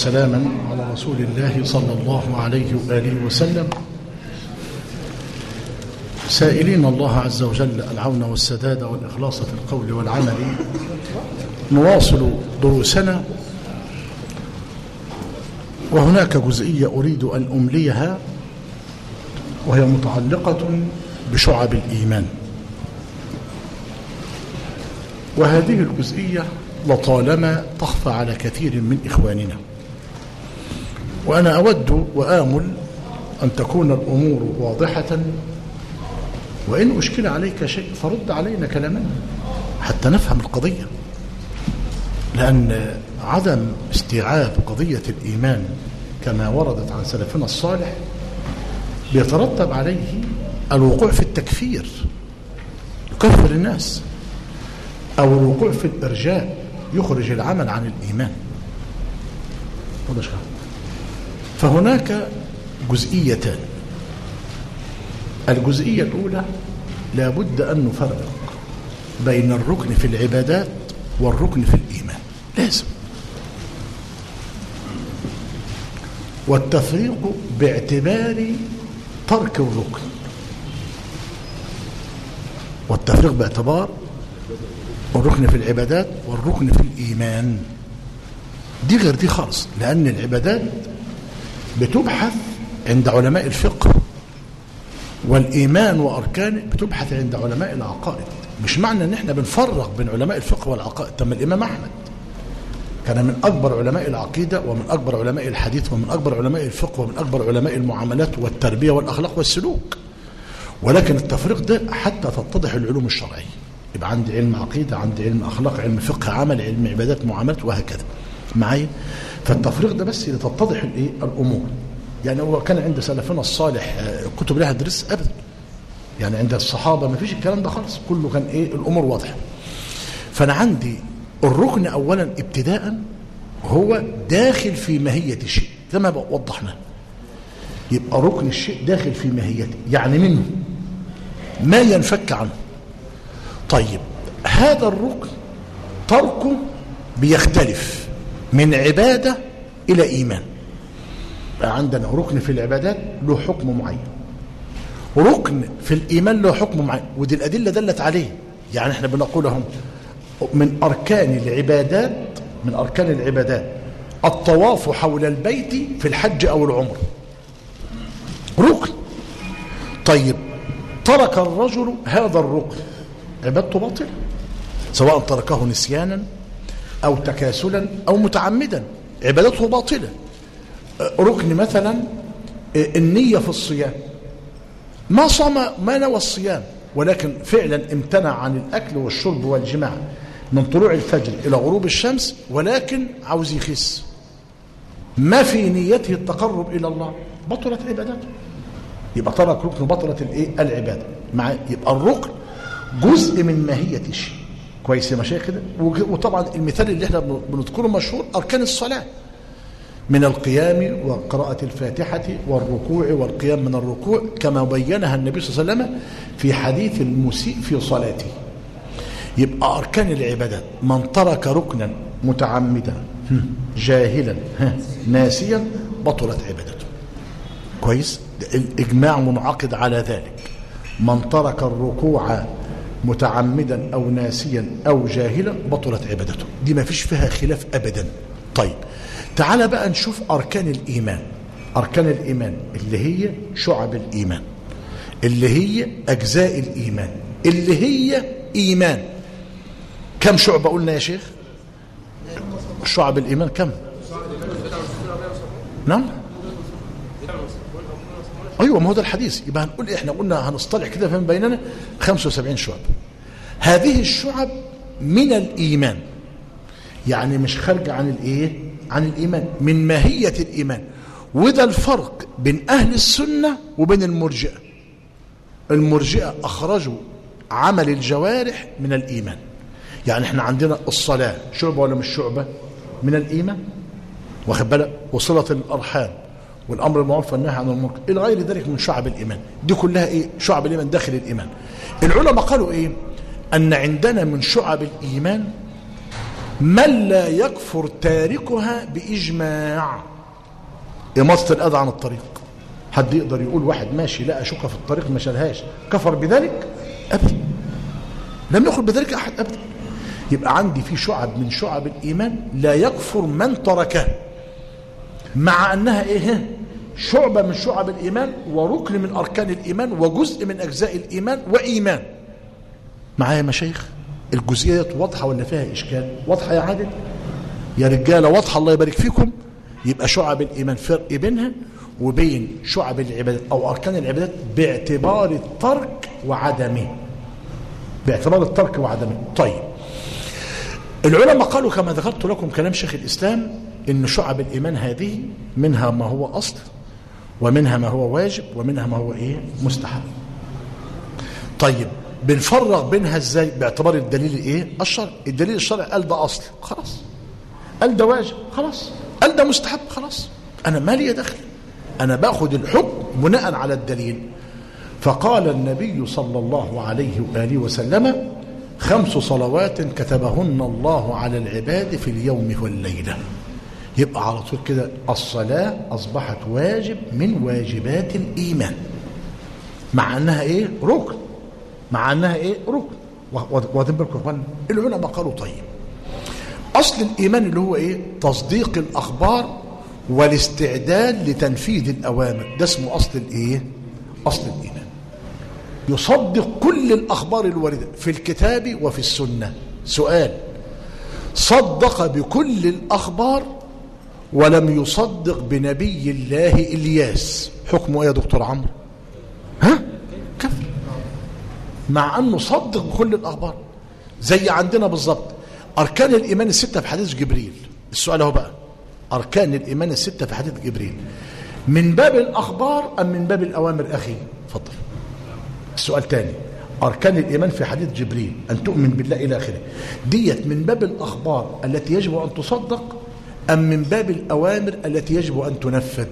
سلاما على رسول الله صلى الله عليه وآله وسلم سائلين الله عز وجل العون والسداد والإخلاص في القول والعمل نواصل دروسنا وهناك جزئية أريد أن أمليها وهي متعلقة بشعب الإيمان وهذه الجزئية لطالما تخفى على كثير من إخواننا وأنا أود وآمل أن تكون الأمور واضحة وإن أشكل عليك شيء فرد علينا كلامنا حتى نفهم القضية لأن عدم استيعاب قضية الإيمان كما وردت عن سلفنا الصالح بيترتب عليه الوقوع في التكفير يكفر الناس أو الوقوع في الإرجاء يخرج العمل عن الإيمان فهناك جزئيتان الجزئية الأولى لابد أن نفرق بين الركن في العبادات والركن في الإيمان لازم والتفريق باعتبار ترك الركن والتفريق باعتبار الركن في العبادات والركن في الإيمان دي غير دي خالص لأن العبادات بتبحث عند علماء الفقه والإيمان وأركانه بتبحث عند علماء العقائد مش معنى ان احنا بنفرق بين علماء الفقه والعقائد طب الإمام أحمد كان من أكبر علماء العقيدة ومن أكبر علماء الحديث ومن أكبر علماء الفقه ومن أكبر علماء المعاملات والتربية والأخلاق والسلوك ولكن التفريق ده حتى تتضح العلوم الشرعية يبقى عندي علم عقيدة عندي علم أخلاق علم فقه عمل علم عبادات معاملات وهكذا معايا فالتفريق ده بس لتتضح الايه الأمور يعني هو كان عند سلفنا الصالح كتب لها درس أبدا يعني عند الصحابة ما فيش الكلام ده خالص كله كان إيه الأمور واضحة فأنا عندي الركن أولا ابتداء هو داخل في ماهية الشيء زي ما وضحنا يبقى ركن الشيء داخل في ماهيته يعني منه ما ينفك عنه طيب هذا الركن تركه بيختلف من عبادة إلى إيمان عندنا ركن في العبادات له حكم معين ركن في الإيمان له حكم معين ودي الأدلة دلت عليه يعني احنا بنقول هم من أركان العبادات من أركان العبادات الطواف حول البيت في الحج أو العمر ركن طيب ترك الرجل هذا الركن عبادته باطلة سواء تركه نسيانا أو تكاسلا أو متعمدا عبادته باطلة ركن مثلا النية في الصيام ما صام ما نوى الصيام ولكن فعلا امتنع عن الأكل والشرب والجماع من طلوع الفجر إلى غروب الشمس ولكن عاوز يخس ما في نيته التقرب إلى الله بطلت عبادته يبقى ترك ركن بطلت الايه العبادة مع يبقى الركن جزء من ماهية الشيء كويس يا مشايخ كده وطبعا المثال اللي احنا بنذكره مشهور أركان الصلاة من القيام وقراءة الفاتحة والركوع والقيام من الركوع كما بينها النبي صلى الله عليه وسلم في حديث المسيء في صلاته يبقى أركان العبادات من ترك ركنا متعمدا جاهلا ناسيا بطلت عبادته كويس الإجماع منعقد على ذلك من ترك الركوع متعمدا أو ناسيا أو جاهلا بطلت عبادته دي ما فيش فيها خلاف أبدا طيب تعال بقى نشوف أركان الإيمان أركان الإيمان اللي هي شعب الإيمان اللي هي أجزاء الإيمان اللي هي إيمان كم شعبة قلنا يا شيخ شعب الإيمان كم نعم أيوة ما هو ده الحديث يبقى هنقول إحنا قلنا هنصطلح كده فهم بيننا 75 شعب هذه الشعب من الإيمان يعني مش خارجة عن الإيه عن الإيمان من ماهية الإيمان وده الفرق بين أهل السنة وبين المرجئة المرجئة أخرجوا عمل الجوارح من الإيمان يعني احنا عندنا الصلاة شعبة ولا مش شعبة من الإيمان واخد بالك وصلة الأرحام والأمر المعروف والنهي عن المنكر إلى غير ذلك من شعب الإيمان دي كلها إيه شعب الإيمان داخل الإيمان العلماء قالوا إيه أن عندنا من شعب الإيمان من لا يكفر تاركها بإجماع إماطة الأذى عن الطريق حد يقدر يقول واحد ماشي لقى شوكة في الطريق ما شالهاش كفر بذلك أبدا لم يخرج بذلك أحد أبدا يبقى عندي في شعب من شعب الإيمان لا يكفر من تركها مع أنها إيه شعبة من شعب الإيمان وركن من أركان الإيمان وجزء من أجزاء الإيمان وإيمان معايا مشايخ الجزئية واضحة ولا فيها إشكال واضحة يا عادل يا رجالة واضحة الله يبارك فيكم يبقى شعب الإيمان فرق بينها وبين شعب العبادات أو أركان العبادات باعتبار الترك وعدمه باعتبار الترك وعدمه طيب العلماء قالوا كما ذكرت لكم كلام شيخ الإسلام إن شعب الإيمان هذه منها ما هو أصل ومنها ما هو واجب ومنها ما هو إيه مستحب طيب بنفرغ بينها ازاي باعتبار الدليل الايه الشرع الدليل الشرعي قال ده اصل خلاص قال ده واجب خلاص قال ده مستحب خلاص انا مالي دخل انا باخد الحكم بناء على الدليل فقال النبي صلى الله عليه واله وسلم خمس صلوات كتبهن الله على العباد في اليوم والليله يبقى على طول كده الصلاه اصبحت واجب من واجبات الايمان مع انها ايه ركن مع انها ايه ركن واخدين بالكم اخوان العلماء قالوا طيب اصل الايمان اللي هو ايه تصديق الاخبار والاستعداد لتنفيذ الاوامر ده اسمه اصل الايه اصل الايمان يصدق كل الاخبار الوارده في الكتاب وفي السنه سؤال صدق بكل الاخبار ولم يصدق بنبي الله الياس حكمه ايه يا دكتور عمرو ها كفر مع انه صدق بكل الاخبار زي عندنا بالظبط اركان الايمان السته في حديث جبريل السؤال اهو بقى اركان الايمان السته في حديث جبريل من باب الاخبار ام من باب الاوامر اخي اتفضل السؤال تاني اركان الايمان في حديث جبريل ان تؤمن بالله الى اخره ديت من باب الاخبار التي يجب ان تصدق ام من باب الاوامر التي يجب ان تنفذ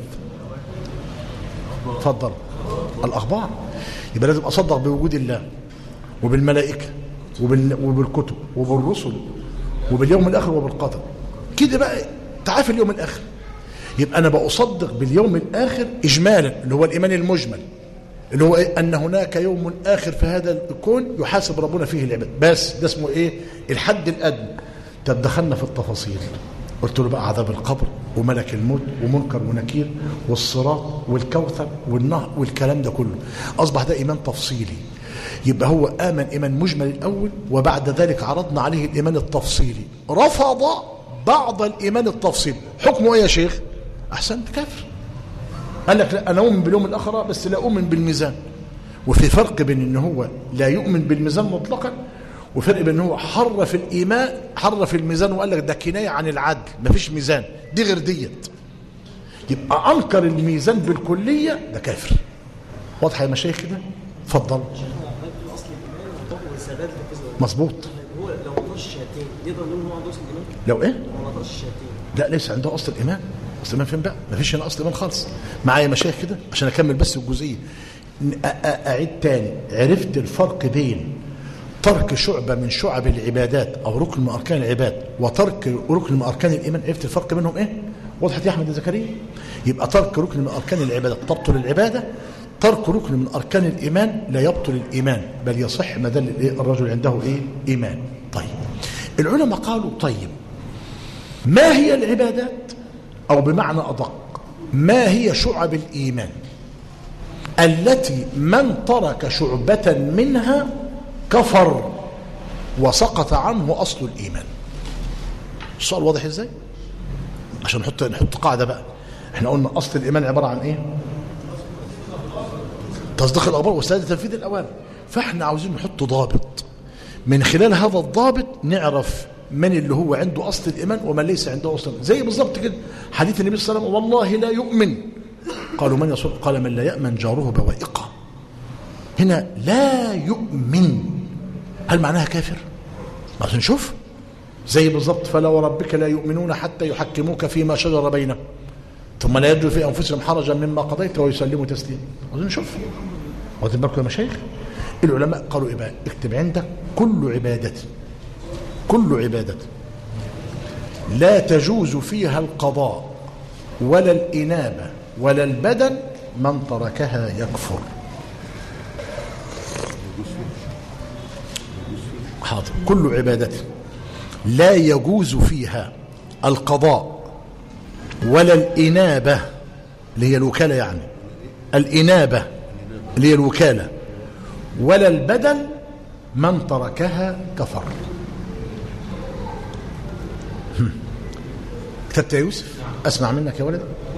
اتفضل الاخبار يبقى لازم اصدق بوجود الله وبالملائكه وبال... وبالكتب وبالرسل وباليوم الاخر وبالقدر كده بقى تعافي اليوم الاخر يبقى انا بصدق باليوم الاخر اجمالا اللي هو الايمان المجمل اللي هو إيه؟ ان هناك يوم اخر في هذا الكون يحاسب ربنا فيه العباد بس ده اسمه ايه الحد الادنى طب دخلنا في التفاصيل قلت له بقى عذاب القبر وملك الموت ومنكر ونكير والصراط والكوثر والنهر والكلام ده كله اصبح ده ايمان تفصيلي يبقى هو امن ايمان مجمل الاول وبعد ذلك عرضنا عليه الايمان التفصيلي رفض بعض الايمان التفصيلي حكمه ايه يا شيخ احسنت كافر قال لك لا انا اؤمن باليوم الاخره بس لا اؤمن بالميزان وفي فرق بين ان هو لا يؤمن بالميزان مطلقا وفرق بين ان هو حرف الايمان حرف الميزان وقال لك ده كنايه عن العدل مفيش ميزان دي غير ديت يبقى انكر الميزان بالكليه ده كافر واضحه يا مشايخ كده اتفضل مظبوط هو لو ما قدرش الشهادتين نقدر نقول ان هو عنده اصل الايمان؟ لو ايه لو ما قدرش الشهادتين لا ليس عنده اصل الايمان اصل الايمان فين بقى مفيش هنا اصل ايمان خالص معايا مشايخ كده عشان اكمل بس الجزئيه ن- أ- أ- اعيد تاني عرفت الفرق بين ترك شعبة من شعب العبادات أو ركن من أركان العباد وترك ركن من أركان الإيمان عرفت الفرق بينهم إيه؟ وضحت يا أحمد يا زكريا؟ يبقى ترك ركن من أركان العبادة تبطل العبادة ترك ركن من أركان الإيمان لا يبطل الإيمان بل يصح ما دل الإيه؟ الرجل عنده إيه؟ إيمان طيب العلماء قالوا طيب ما هي العبادات أو بمعنى أدق ما هي شعب الإيمان التي من ترك شعبة منها كفر وسقط عنه أصل الإيمان السؤال واضح إزاي عشان نحط نحط قاعدة بقى احنا قلنا أصل الإيمان عبارة عن إيه تصديق الأخبار واستعداد تنفيذ الأوامر فاحنا عاوزين نحط ضابط من خلال هذا الضابط نعرف من اللي هو عنده أصل الإيمان ومن ليس عنده أصل الإيمان. زي بالظبط كده حديث النبي صلى الله عليه وسلم والله لا يؤمن قالوا من يصل قال من لا يأمن جاره بوائقه هنا لا يؤمن هل معناها كافر عشان نشوف زي بالظبط فلا وربك لا يؤمنون حتى يحكموك فيما شجر بينهم ثم لا يجدوا في انفسهم حرجا مما قضيت ويسلموا تسليما عاوزين نشوف واخدين بالكم يا مشايخ العلماء قالوا ايه بقى اكتب عندك كل عبادة كل عبادة لا تجوز فيها القضاء ولا الإنابة ولا البدن من تركها يكفر حاضر كل عبادة لا يجوز فيها القضاء ولا الإنابة اللي هي الوكالة يعني الإنابة اللي هي الوكالة ولا البدن من تركها كفر هم. كتبت يا يوسف أسمع منك يا ولد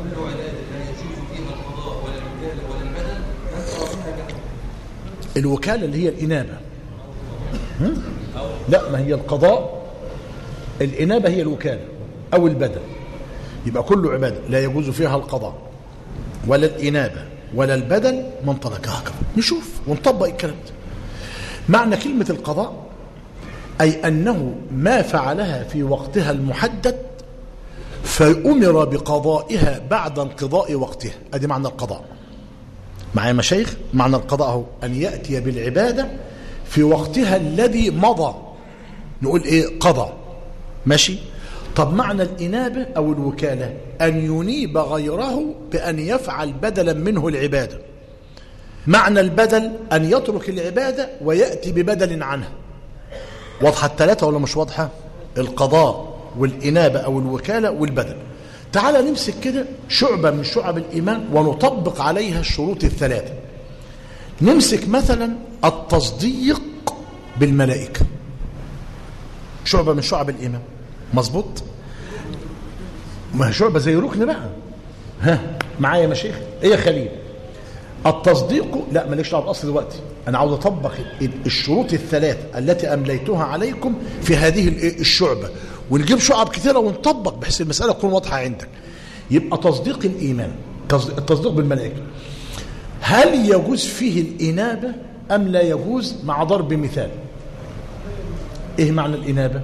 الوكالة اللي هي الإنابة هم؟ لا ما هي القضاء الإنابة هي الوكالة أو البدن يبقى كل عبادة لا يجوز فيها القضاء ولا الإنابة ولا البدن من تركها كفر نشوف ونطبق الكلام ده معنى كلمة القضاء أي أنه ما فعلها في وقتها المحدد فأمر بقضائها بعد انقضاء وقتها أدي معنى القضاء معايا مشايخ معنى القضاء هو أن يأتي بالعبادة في وقتها الذي مضى نقول إيه قضى ماشي طب معنى الإنابة أو الوكالة أن ينيب غيره بأن يفعل بدلا منه العبادة معنى البدل أن يترك العبادة ويأتي ببدل عنها واضحة الثلاثة ولا مش واضحة القضاء والإنابة أو الوكالة والبدل تعال نمسك كده شعبة من شعب الإيمان ونطبق عليها الشروط الثلاثة نمسك مثلا التصديق بالملائكة شعبة من شعب الإيمان مظبوط ما هي شعبة زي ركن بقى ها معايا يا مشايخ ايه يا خليل التصديق لا ماليش دعوه بالاصل دلوقتي انا عاوز اطبق الشروط الثلاث التي امليتها عليكم في هذه الشعبه ونجيب شعب كثيره ونطبق بحيث المساله تكون واضحه عندك يبقى تصديق الايمان التصديق بالملائكه هل يجوز فيه الانابه ام لا يجوز مع ضرب مثال ايه معنى الانابه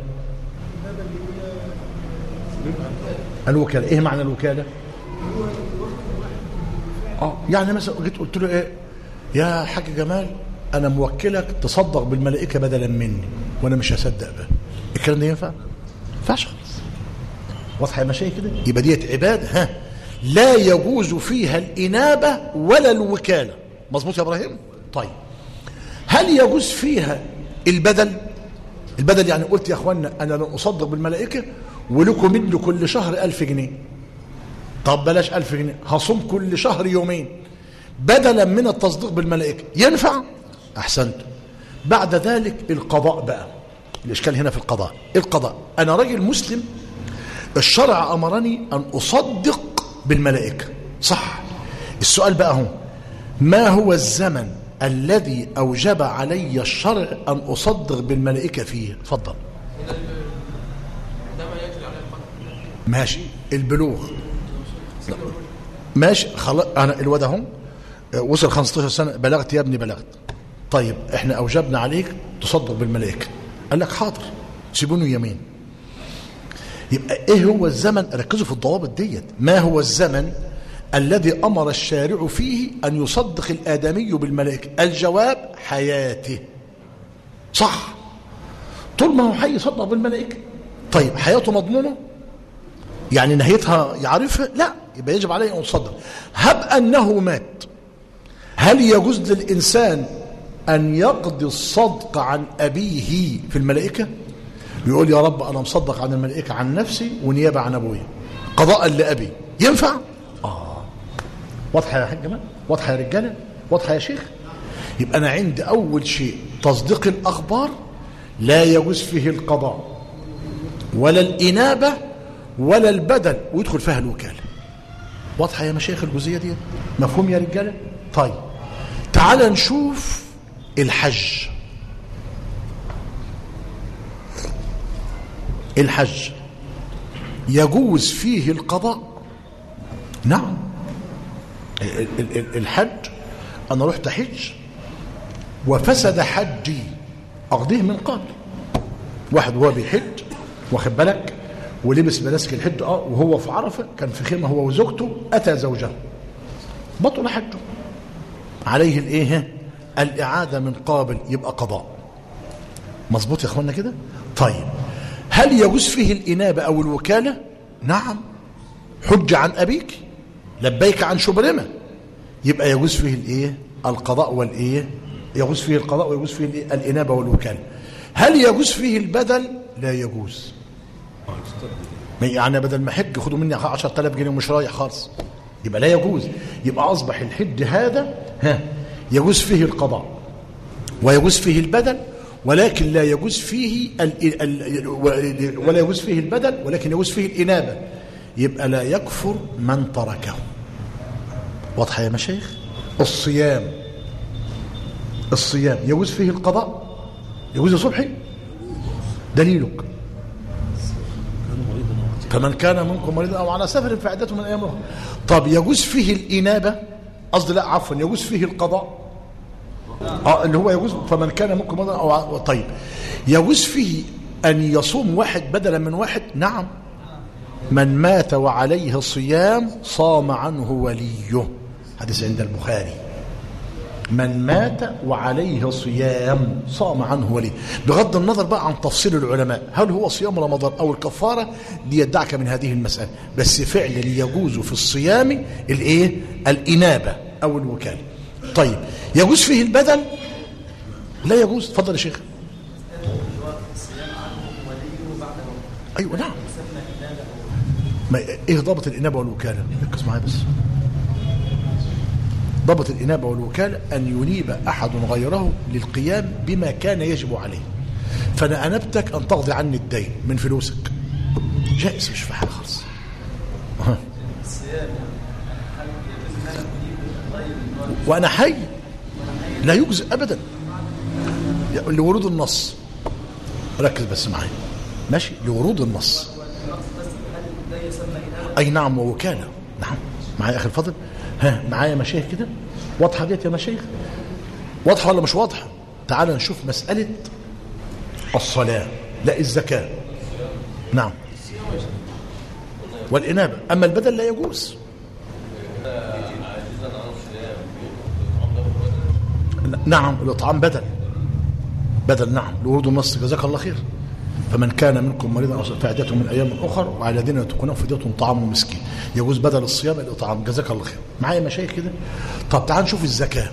الوكاله ايه معنى الوكاله اه يعني مثلا جيت قلت له ايه يا حاج جمال انا موكلك تصدق بالملائكه بدلا مني وانا مش هصدق بقى الكلام ده ينفع؟ ما ينفعش خالص واضحه يا مشايخ كده يبقى ديت عباده ها لا يجوز فيها الانابه ولا الوكاله مظبوط يا ابراهيم؟ طيب هل يجوز فيها البدل؟ البدل يعني قلت يا اخوانا انا لن اصدق بالملائكه ولكم مني كل شهر ألف جنيه طب بلاش ألف جنيه هصوم كل شهر يومين بدلا من التصديق بالملائكة ينفع أحسنت بعد ذلك القضاء بقى الإشكال هنا في القضاء القضاء أنا راجل مسلم الشرع أمرني أن أصدق بالملائكة صح السؤال بقى هو ما هو الزمن الذي أوجب علي الشرع أن أصدق بالملائكة فيه تفضل ماشي البلوغ ماشي خلاص انا الواد اهو وصل 15 سنه بلغت يا ابني بلغت طيب احنا اوجبنا عليك تصدق بالملائكه قال لك حاضر سيبوني يمين يبقى ايه هو الزمن ركزوا في الضوابط ديت ما هو الزمن الذي امر الشارع فيه ان يصدق الادمي بالملائكه الجواب حياته صح طول ما هو حي يصدق بالملائكه طيب حياته مضمونه يعني نهايتها يعرفها لا يبقى يجب عليه ان يصدق هب انه مات هل يجوز للانسان ان يقضي الصدق عن ابيه في الملائكه يقول يا رب انا مصدق عن الملائكه عن نفسي ونيابه عن ابويا قضاء لابي ينفع اه واضحه يا حاج جمال واضحه يا رجاله واضحه يا شيخ يبقى انا عندي اول شيء تصديق الاخبار لا يجوز فيه القضاء ولا الانابه ولا البدل ويدخل فيها الوكالة واضحة يا مشايخ الجزئية دي مفهوم يا رجالة طيب تعال نشوف الحج الحج يجوز فيه القضاء نعم الحج أنا رحت حج وفسد حجي أقضيه من قبل واحد وهو بيحج واخد بالك ولبس مناسك الحج اه وهو في عرفه كان في خيمه هو وزوجته اتى زوجه بطل حجه عليه الايه الاعاده من قابل يبقى قضاء مظبوط يا اخوانا كده طيب هل يجوز فيه الإنابة أو الوكالة نعم حج عن أبيك لبيك عن شبرمة يبقى يجوز فيه الإيه القضاء والإيه يجوز فيه القضاء ويجوز فيه الإيه؟ الإنابة والوكالة هل يجوز فيه البدل لا يجوز يعني بدل ما حج خدوا مني 10000 جنيه ومش رايح خالص يبقى لا يجوز يبقى أصبح الحج هذا ها يجوز فيه القضاء ويجوز فيه البدل ولكن لا يجوز فيه ال ال ولا يجوز فيه البدل ولكن يجوز فيه الإنابة يبقى لا يكفر من تركه واضحة يا مشايخ الصيام الصيام يجوز فيه القضاء يجوز يا صبحي دليلك فمن كان منكم مريضا او على سفر فعدته من ايام اخرى طب يجوز فيه الانابه قصدي لا عفوا يجوز فيه القضاء اه اللي هو يجوز فمن كان منكم مريضا او ع- طيب يجوز فيه ان يصوم واحد بدلا من واحد نعم من مات وعليه صيام صام عنه وليه حديث عند البخاري من مات وعليه صيام صام عنه وليه بغض النظر بقى عن تفصيل العلماء هل هو صيام رمضان أو الكفارة دي يدعك من هذه المسألة بس فعلا يجوز في الصيام الايه الإنابة أو الوكالة طيب يجوز فيه البدل لا يجوز تفضل يا شيخ أيوة نعم ما ايه ضابط الإنابة والوكالة ركز معايا بس ضبط الإنابة والوكالة أن ينيب أحد غيره للقيام بما كان يجب عليه فأنا أنبتك أن تقضي عني الدين من فلوسك جائز مش في حاجة خالص أها. وأنا حي لا يجزئ أبدا لورود النص ركز بس معايا ماشي لورود النص أي نعم ووكالة نعم معايا أخي الفضل ها معايا مشايخ كده واضحة ديت يا مشايخ واضحة ولا مش واضحة تعال نشوف مسألة الصلاة لا الزكاة نعم والإنابة أما البدل لا يجوز نعم الإطعام بدل بدل نعم لورود النص جزاك الله خير فمن كان منكم مريضا او فعدته من ايام اخر وعلى الذين يتقون فدية طعام مسكين يجوز بدل الصيام الاطعام جزاك الله خير معايا مشايخ كده طب تعال نشوف الزكاه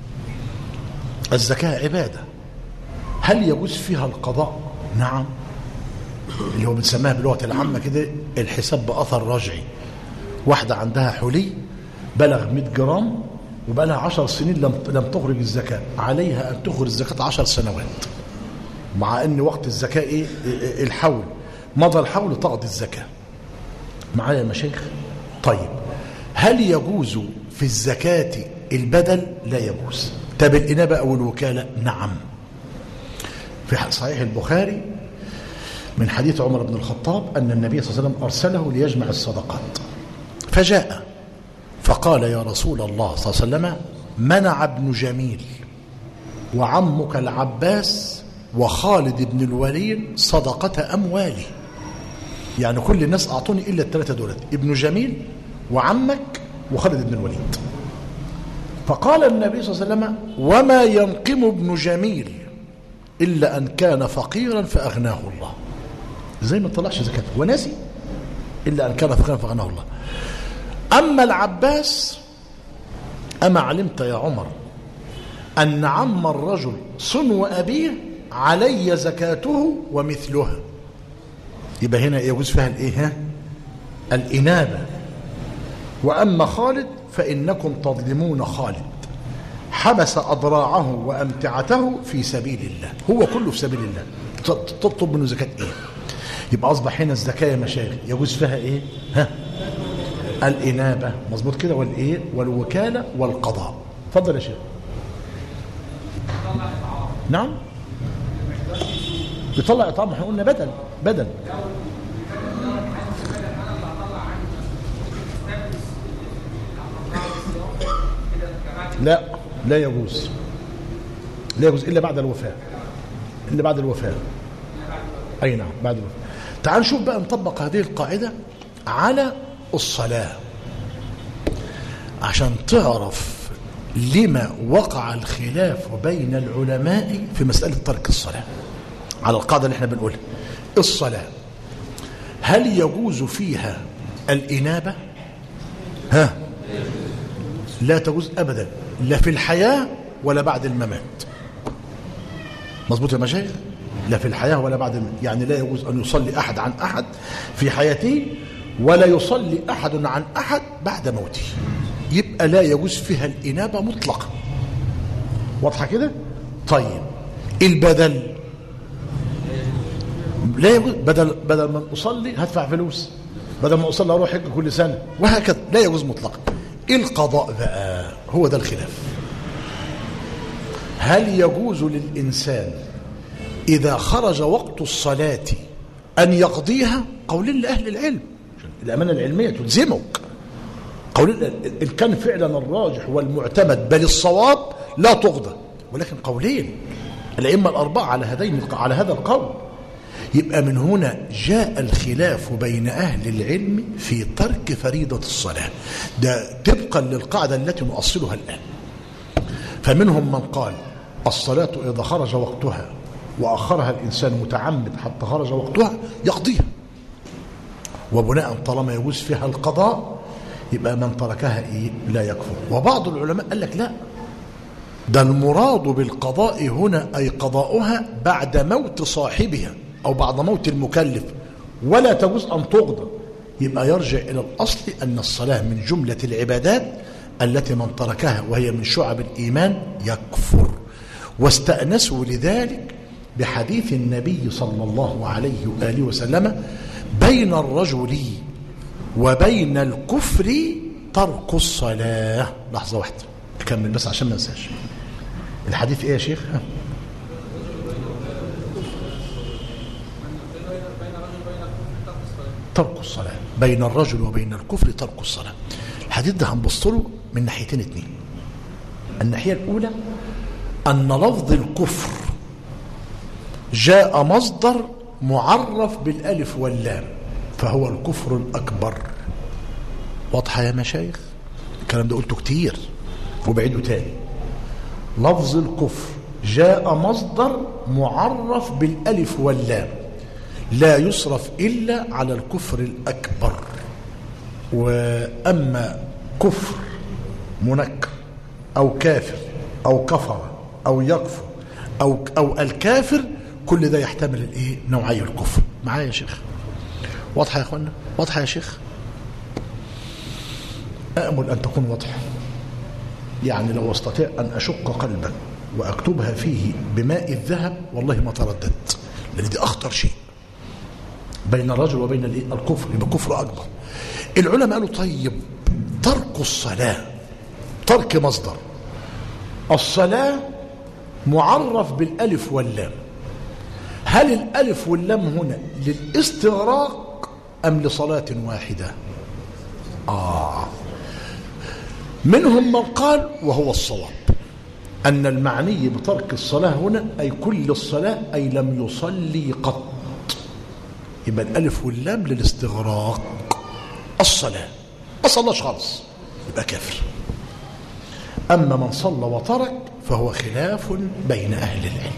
الزكاه عباده هل يجوز فيها القضاء نعم اللي هو بنسميها باللغه العامه كده الحساب باثر رجعي واحده عندها حلي بلغ 100 جرام وبقى لها 10 سنين لم لم تخرج الزكاه عليها ان تخرج الزكاه 10 سنوات مع ان وقت الزكاه ايه إيه الحول مضى الحول تقضي الزكاه معايا يا مشايخ طيب هل يجوز في الزكاه البدل لا يجوز طب الانابه او الوكاله نعم في صحيح البخاري من حديث عمر بن الخطاب ان النبي صلى الله عليه وسلم ارسله ليجمع الصدقات فجاء فقال يا رسول الله صلى الله عليه وسلم منع ابن جميل وعمك العباس وخالد بن الوليد صدقة أموالي يعني كل الناس أعطوني إلا الثلاثة دولت ابن جميل وعمك وخالد بن الوليد فقال النبي صلى الله عليه وسلم وما ينقم ابن جميل إلا أن كان فقيرا فأغناه الله زي ما طلعش زكاة وناسي إلا أن كان فقيرا فأغناه الله أما العباس أما علمت يا عمر أن عم الرجل صنو أبيه علي زكاته ومثلها يبقى هنا يجوز فيها الايه ها؟ الانابه واما خالد فانكم تظلمون خالد حبس اضراعه وامتعته في سبيل الله هو كله في سبيل الله تطلب منه زكاه ايه يبقى اصبح هنا الزكاه يا مشايخ يجوز فيها ايه ها الانابه مظبوط كده والايه والوكاله والقضاء اتفضل يا شيخ نعم يطلع اطعام احنا قلنا بدل بدل لا لا يجوز لا يجوز الا بعد الوفاه الا بعد الوفاه اي نعم بعد الوفاه تعال نشوف بقى نطبق هذه القاعده على الصلاه عشان تعرف لما وقع الخلاف بين العلماء في مساله ترك الصلاه على القاعده اللي احنا بنقولها الصلاة هل يجوز فيها الإنابة ها لا تجوز أبدا لا في الحياة ولا بعد الممات مظبوط يا مشايخ لا في الحياة ولا بعد الممات يعني لا يجوز أن يصلي أحد عن أحد في حياته ولا يصلي أحد عن أحد بعد موته يبقى لا يجوز فيها الإنابة مطلقا واضحة كده طيب البدل لا يجوز بدل بدل ما اصلي هدفع فلوس بدل ما اصلي اروح حج كل سنه وهكذا لا يجوز مطلقا القضاء بقى هو ده الخلاف هل يجوز للانسان اذا خرج وقت الصلاه ان يقضيها قول لاهل العلم الامانه العلميه تلزمك قول ان كان فعلا الراجح والمعتمد بل الصواب لا تقضى ولكن قولين الائمه الاربعه على هذين على هذا القول يبقى من هنا جاء الخلاف بين أهل العلم في ترك فريضة الصلاة ده طبقا للقاعدة التي نؤصلها الآن فمنهم من قال الصلاة إذا خرج وقتها وأخرها الإنسان متعمد حتى خرج وقتها يقضيها وبناء طالما يجوز فيها القضاء يبقى من تركها إيه لا يكفر وبعض العلماء قال لك لا ده المراد بالقضاء هنا أي قضاؤها بعد موت صاحبها أو بعد موت المكلف ولا تجوز أن تقضى يبقى يرجع إلى الأصل أن الصلاة من جملة العبادات التي من تركها وهي من شعب الإيمان يكفر واستأنسوا لذلك بحديث النبي صلى الله عليه وآله وسلم بين الرجل وبين الكفر ترك الصلاة لحظة واحدة أكمل بس عشان ما انساش الحديث ايه يا شيخ ها؟ ترك الصلاة بين الرجل وبين الكفر ترك الصلاة الحديث ده هنبص له من ناحيتين اتنين الناحية الأولى أن لفظ الكفر جاء مصدر معرف بالألف واللام فهو الكفر الأكبر واضحة يا مشايخ الكلام ده قلته كتير وبعيده تاني لفظ الكفر جاء مصدر معرف بالألف واللام لا يصرف إلا على الكفر الأكبر وأما كفر منكر أو كافر أو كفر أو يكفر أو, أو الكافر كل ده يحتمل الايه نوعي الكفر معايا يا شيخ واضحة يا أخوانا واضحة يا شيخ أأمل أن تكون واضحة يعني لو استطيع أن أشق قلبا وأكتبها فيه بماء الذهب والله ما ترددت لأن دي أخطر شيء بين الرجل وبين الكفر يبقى كفر أكبر العلماء قالوا طيب ترك الصلاة ترك مصدر الصلاة معرف بالألف واللام هل الألف واللام هنا للاستغراق أم لصلاة واحدة آه منهم من قال وهو الصواب أن المعني بترك الصلاة هنا أي كل الصلاة أي لم يصلي قط يبقى الألف واللام للاستغراق الصلاة ما صلاش خالص يبقى كافر أما من صلى وترك فهو خلاف بين أهل العلم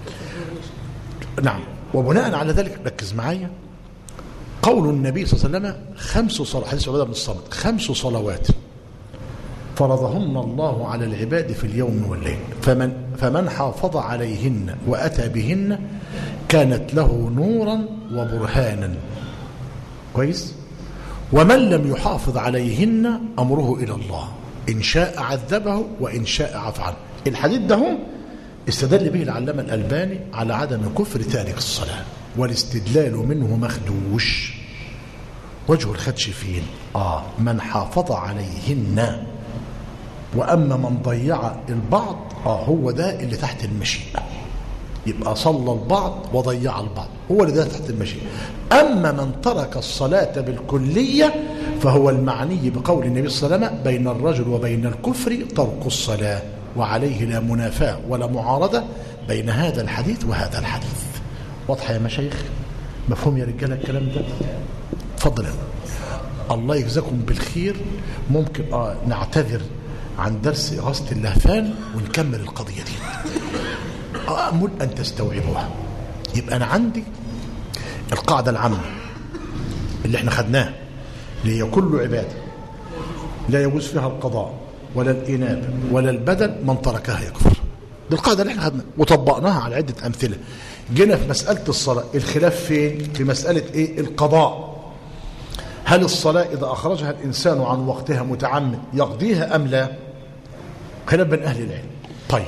نعم وبناء على ذلك ركز معايا قول النبي صلى الله عليه وسلم خمس صلوات حديث عبادة بن الصامت خمس صلوات فرضهن الله على العباد في اليوم والليل فمن, فمن حافظ عليهن وأتى بهن كانت له نورا وبرهانا كويس ومن لم يحافظ عليهن أمره إلى الله إن شاء عذبه وإن شاء عفى عنه الحديث ده هم استدل به العلامة الألباني على عدم كفر تارك الصلاة والاستدلال منه مخدوش وجه الخدش فين آه من حافظ عليهن وأما من ضيع البعض آه هو ده اللي تحت المشيئة يبقى صلى البعض وضيع البعض هو اللي ده تحت المشيئة أما من ترك الصلاة بالكلية فهو المعني بقول النبي صلى الله عليه وسلم بين الرجل وبين الكفر ترك الصلاة وعليه لا منافاة ولا معارضة بين هذا الحديث وهذا الحديث واضحة يا مشايخ مفهوم يا رجالة الكلام ده تفضل الله يجزاكم بالخير ممكن آه نعتذر عن درس إغاثة اللهفان ونكمل القضية دي أأمل أن تستوعبوها يبقى أنا عندي القاعدة العامة اللي احنا خدناها اللي هي كل عبادة لا يجوز فيها القضاء ولا الإنابة ولا البدل من تركها يكفر دي القاعدة اللي احنا خدناها وطبقناها على عدة أمثلة جينا في مسألة الصلاة الخلاف فين في مسألة ايه القضاء هل الصلاة إذا أخرجها الإنسان عن وقتها متعمد يقضيها أم لا خلاف بين أهل العلم طيب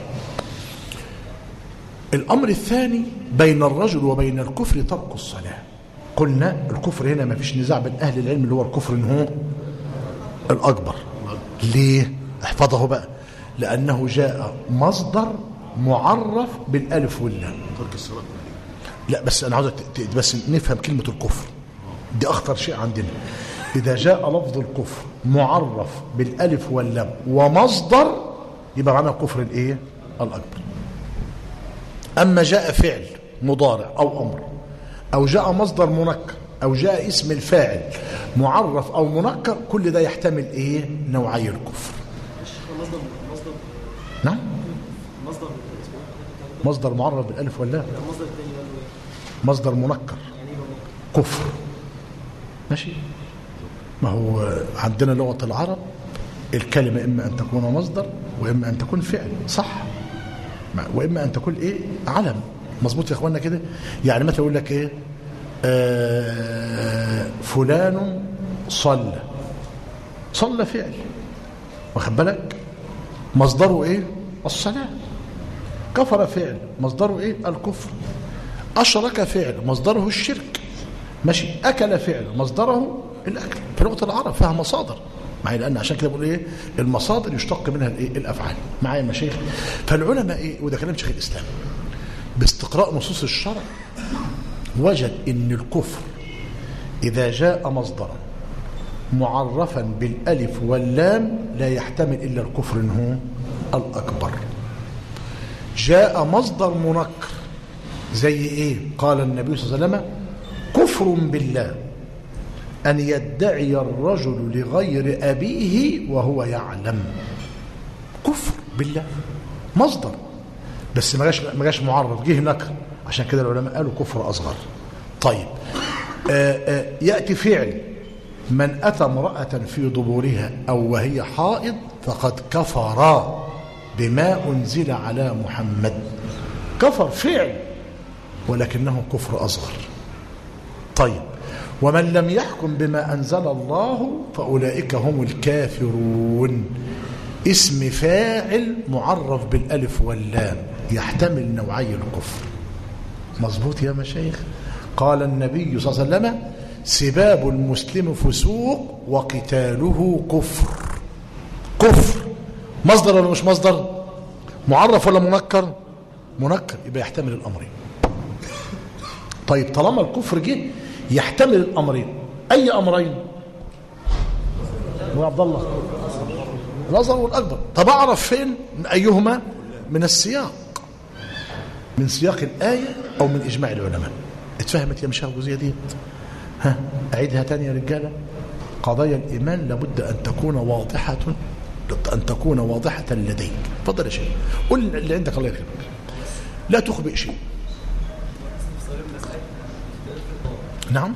الأمر الثاني بين الرجل وبين الكفر ترك الصلاة قلنا الكفر هنا ما فيش نزاع بين أهل العلم اللي هو الكفر إن هو الأكبر ليه؟ احفظه بقى لأنه جاء مصدر معرف بالألف واللام ترك الصلاة لا بس أنا عاوزك ت- ت- بس نفهم كلمة الكفر دي أخطر شيء عندنا إذا جاء لفظ الكفر معرف بالألف واللام ومصدر يبقى معناه كفر الإيه؟ الأكبر أما جاء فعل مضارع أو أمر أو جاء مصدر منكر أو جاء اسم الفاعل معرف أو منكر كل ده يحتمل إيه؟ نوعي الكفر مصدر مصدر نعم مصدر اسمه مصدر معرف بالألف واللام إيه؟ المصدر الثاني قالوا ايه؟ مصدر منكر يعني ايه بقى؟ كفر ماشي ما هو عندنا لغة العرب الكلمة إما أن تكون مصدر وإما أن تكون فعل صح ما- وإما أن تكون إيه علم مظبوط يا إخوانا كده يعني مثلا يقول لك إيه آه فلان صلى صلى فعل واخد بالك مصدره إيه الصلاة كفر فعل مصدره إيه الكفر أشرك فعل مصدره الشرك ماشي أكل فعل مصدره الأكل في لغة العرب فيها مصادر معي لأن عشان كده بقول إيه المصادر يشتق منها الإيه الأفعال معايا يا مشايخ فالعلماء إيه وده كلام شيخ الإسلام باستقراء نصوص الشرع وجد إن الكفر إذا جاء مصدرا معرفا بالألف واللام لا يحتمل إلا الكفر إن هو الأكبر جاء مصدر منكر زي ايه قال النبي صلى الله عليه وسلم كفر بالله ان يدعي الرجل لغير ابيه وهو يعلم كفر بالله مصدر بس ما جاش ما جاش معرف جه نكر عشان كده العلماء قالوا كفر اصغر طيب آآ آآ ياتي فعل من اتى امراه في دبورها او وهي حائض فقد كفر بما انزل على محمد كفر فعل ولكنه كفر أصغر طيب ومن لم يحكم بما أنزل الله فأولئك هم الكافرون اسم فاعل معرف بالألف واللام يحتمل نوعي الكفر مظبوط يا مشايخ قال النبي صلى الله عليه وسلم سباب المسلم فسوق وقتاله كفر كفر مصدر ولا مش مصدر معرف ولا منكر منكر يبقى يحتمل الأمرين طيب طالما الكفر جه يحتمل الامرين اي امرين يا عبد الله الاصغر والاكبر طب اعرف فين من ايهما من السياق من سياق الايه او من اجماع العلماء اتفهمت يا مشايخ الجزئيه دي ها اعيدها تاني يا رجاله قضايا الايمان لابد ان تكون واضحه ان تكون واضحه لديك اتفضل يا شيخ قل اللي عندك الله يكرمك لا تخبئ شيء نعم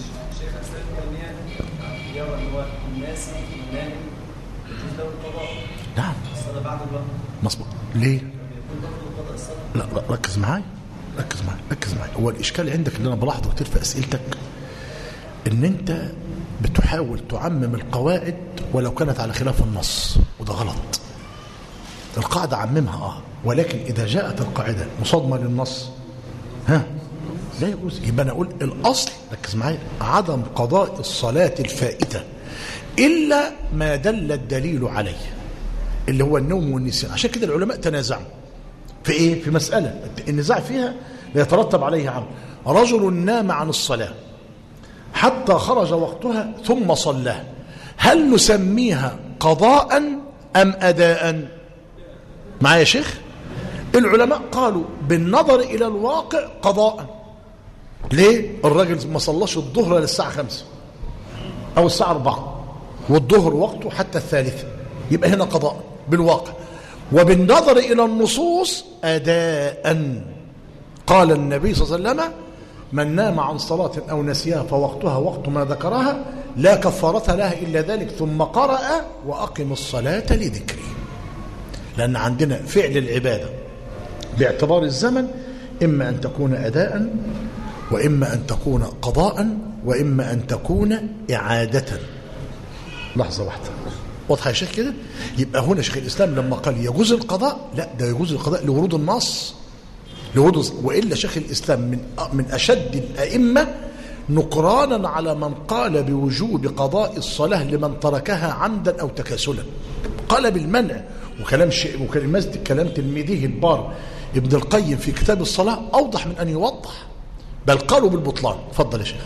نعم مظبوط ليه لا لا ركز معايا ركز معايا ركز معايا هو الاشكال عندك اللي انا بلاحظه كتير في اسئلتك ان انت بتحاول تعمم القواعد ولو كانت على خلاف النص وده غلط القاعده عممها اه ولكن اذا جاءت القاعده مصادمه للنص ها لا يجوز يبقى انا اقول الاصل ركز معايا عدم قضاء الصلاه الفائته الا ما دل الدليل عليه اللي هو النوم والنسيان عشان كده العلماء تنازعوا في ايه في مساله النزاع فيها لا يترتب عليه عمل رجل نام عن الصلاه حتى خرج وقتها ثم صلاها هل نسميها قضاء ام اداء معايا يا شيخ العلماء قالوا بالنظر الى الواقع قضاء ليه الراجل ما صلاش الظهر للساعه خمسة او الساعه أربعة والظهر وقته حتى الثالثة يبقى هنا قضاء بالواقع وبالنظر الى النصوص اداء قال النبي صلى الله عليه وسلم من نام عن صلاة أو نسيها فوقتها وقت ما ذكرها لا كفارة لها إلا ذلك ثم قرأ وأقم الصلاة لذكري لأن عندنا فعل العبادة باعتبار الزمن إما أن تكون أداء وإما أن تكون قضاء وإما أن تكون إعادة لحظة واحدة واضحة يا شيخ كده يبقى هنا شيخ الإسلام لما قال يجوز القضاء لا ده يجوز القضاء لورود النص لورود وإلا شيخ الإسلام من من أشد الأئمة نكرانا على من قال بوجوب قضاء الصلاة لمن تركها عمدا أو تكاسلا قال بالمنع وكلام شيء وكلام كلام تلميذه البار ابن القيم في كتاب الصلاة أوضح من أن يوضح بل قالوا بالبطلان اتفضل يا شيخ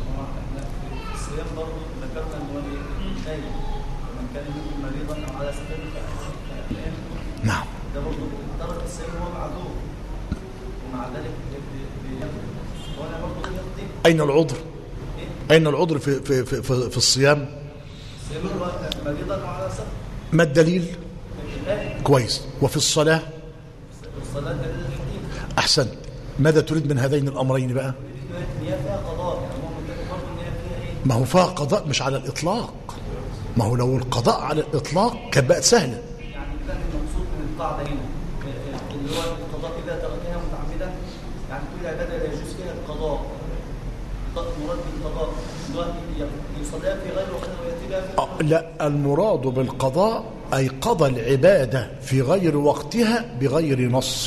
الصيام برضه ذكرنا ان هو ايه؟ آية من كان منكم مريضا او على سفر فأيام نعم ده برضه ترك الصيام وهو معذور ومع ذلك بي- بيقضي وانا برضه يقضي أين العذر أين العذر في, في, في, في, في الصيام الصيام هو مريضا او على سفر ما الدليل الآية كويس وفي الصلاة والصلاة دليل الحديث أحسنت ماذا تريد من هذين الأمرين بقى ان هي فيها قضاء يعني هو متفق برضه ان هي فيها ايه؟ ما هو فيها قضاء مش على الإطلاق ما هو لو القضاء على الإطلاق كانت بقت سهلة يعني ده المقصود من القاعده هنا اللي هو القضاء اذا تركها متعمدا يعني كل عباده لا يجوز فيها القضاء القضاء مراد بالقضاء اللي هو يصليها في غير وقتها وياتي بها في آه، لا المراد بالقضاء أي قضى العبادة في غير وقتها بغير نص